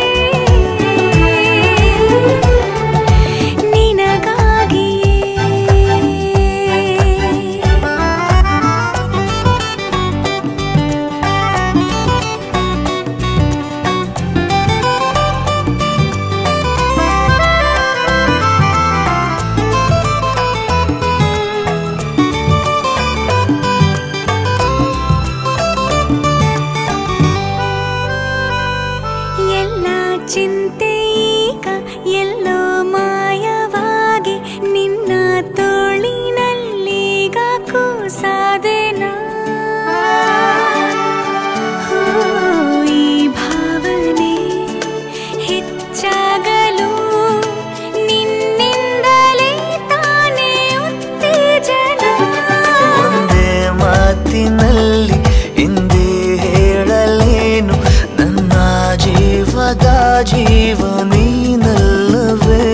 ನಿನಗಾಗಿಯೇ ಎಲ್ಲ ಚಿಂತೆ ಈಗ ಎಲ್ಲೋ ಮಾಯವಾಗಿ ನಿನ್ನ ತೋಳಿನಲ್ಲೀಗ ಕೂಸಾದೆನಾ ಹೋ, ಈ ಭಾವನೆ ಹೆಚ್ಚಾಗಲು ನಿನ್ನಿಂದಲೇ ತಾನೇ ಉತ್ತೇಜನ ಒಂದೇ ಮಾತಿನಲ್ಲಿ ಹಿಂದೆ ಹೇಳಲೇನು ನನ್ನ ಜೀವದ ಜೀವ ನೀನಲ್ಲವೇ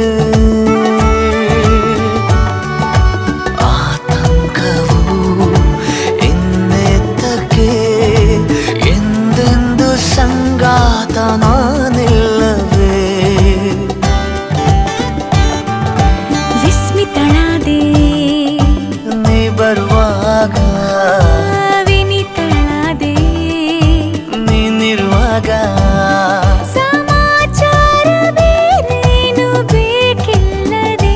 ಆತಂಕವು ಇನ್ನೆತ್ತಕ್ಕೆ ಎಂದೆಂದು ಸಂಗಾತ ನಾನಿಲ್ಲವೇ ವಿಸ್ಮಿತಳಾದೆ ನೀ ಬರುವಾಗ ವಿನಿತಳಾದೆ ನೀನಿರುವಾಗ ಸಮಾಚಾರ ಬೇರೇನು ಬೇಕಿಲ್ಲದೆ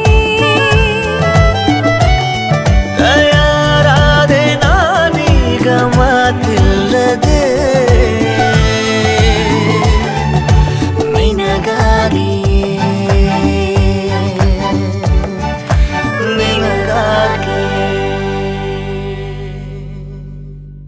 ತಯಾರಾದೆ ನಾನೀಗ ಮಾತಿಲ್ಲದೆ ನಿನಗಾಗಿ ನಿನಗಾಗಿ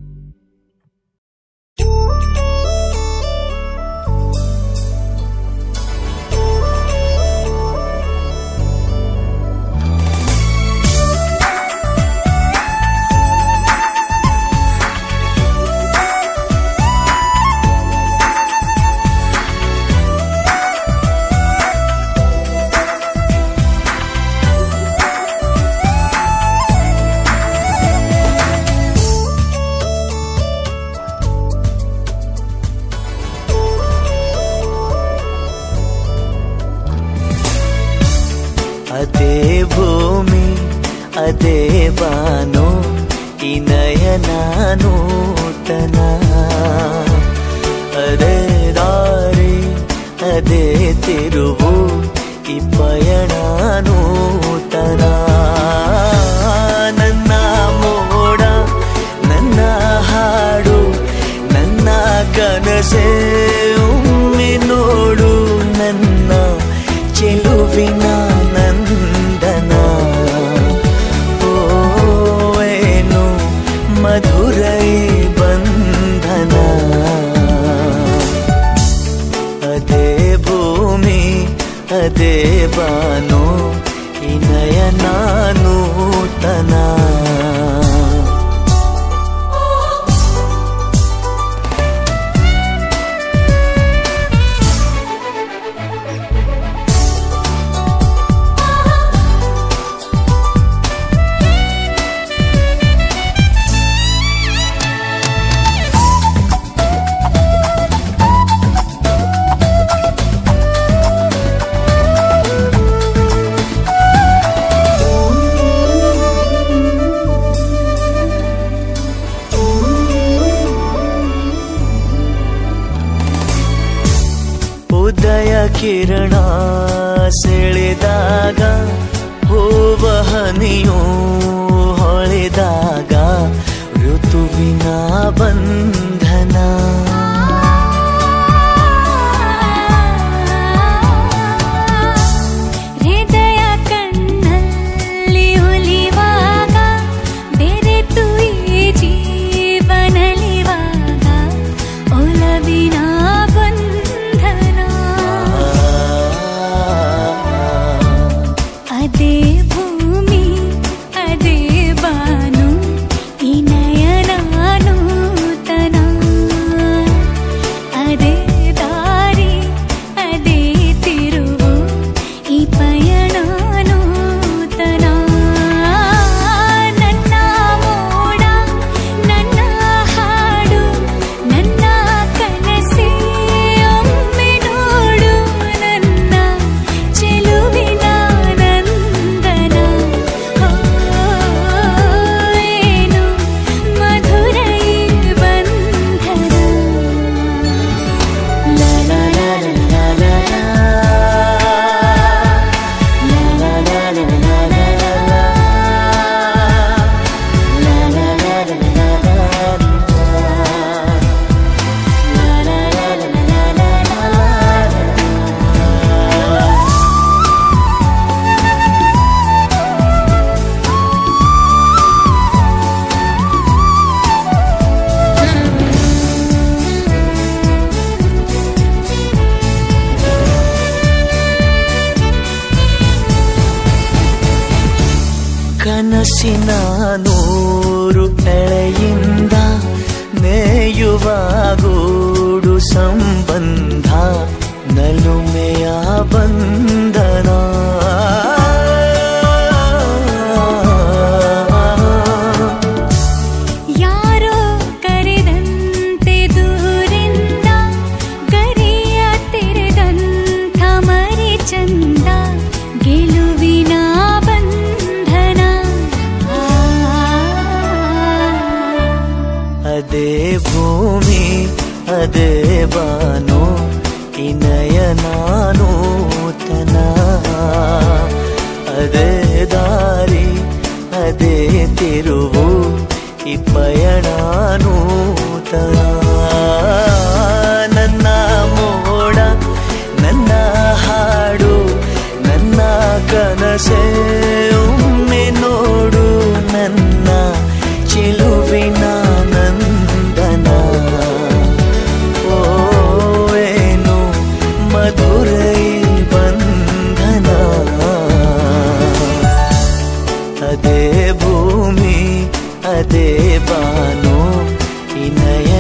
ಅದೇ ಭೂಮಿ ಅದೇ ಬಾನು ಈ ನಯನ ನೂತನ ಅದೇ ದಾರಿ ಅದೇ ತಿರುವು ಈ ಪಯಣ ನೂತನ ನನ್ನ ಮೋಡ ನನ್ನ ಹಾಡು ನನ್ನ ಕನಸೇ ಒಮ್ಮೆ ನೋಡು ನನ್ನ ಚೆಲುವಿನ ನಂದನ ಓ ಏನು ಮಧುರೈ ಬಂಧನ ಅದೇ ಭೂಮಿ ಅದೇ ಬಾನು ಈ ನಯನ ನೂತನ ಕಿರಣ ಸೆಳೆದಾಗ ಹೂವ ಹನಿಯು ಹೊಳೆದಾಗ ಋತುವಿನ ಬಂಧನ ಹೃದಯ ಕಣ್ಣಲ್ಲಿ ಒಲಿವಾಗ ಬೆರೆತು ಈ ಜೀವನಲಿವಾಗ ಒಲವಿನ ಬಂಧನ ಅದೇ ಭೂಮಿ ಅದೇ ಬಾನು ಈ ನಯನ ನೂತನ ಅದೇ ದಾರಿ ಅದೇ ತಿರುವು ಈ ಪಯಣ ನೂತನ ನನ್ನ ಮೋಡ ನನ್ನ ಹಾಡು ನನ್ನ ಕನಸೇ ಒಮ್ಮೆ ನೋಡು ನನ್ನ ಚೆಲುವಿನ ನಂದನ ಓ, ಏನು ಮಧುರ ಈ ಬಂಧನ ಲಾ ಲಾ ಲಾ ಲಾ ಲಾ ಲಾ ಕನಸಿನ ನೂರು ಎಳೆಯಿಂದ ನೇಯುವ ಗೂಡು ಸಂಬಂಧ ನಲುಮೆಯ ಬಂಧನ ಯಾರೋ ಕರೆದಂತೆ ದೂರಿಂದ ಗರಿಯ ತೆರೆದಂಥ ಮರಿ ಚಂದ ಗೆಲುವಿನ ಬಂಧನ ಅದೇ ಭೂಮಿ ಅದೇ ಬಾನು ಇನಯ ನೂತನ ಅದೇ ದಾರಿ ಅದೇ ತಿರುವು ಈ ಪಯಣ ನೂತನ ನನ್ನ ಮೋಡ ನನ್ನ ಹಾಡು ನನ್ನ ಕನಸೇ ಒಮ್ಮೆ ನೋಡು ನನ್ನ ಚೆಲುವಿನ ನಂದನ ಓ ಏನು ಮಧುರೈ ಬಂಧನ ಅದೇ ಭೂಮಿ ಅದೇ ಬಾನು ಈ ನಯ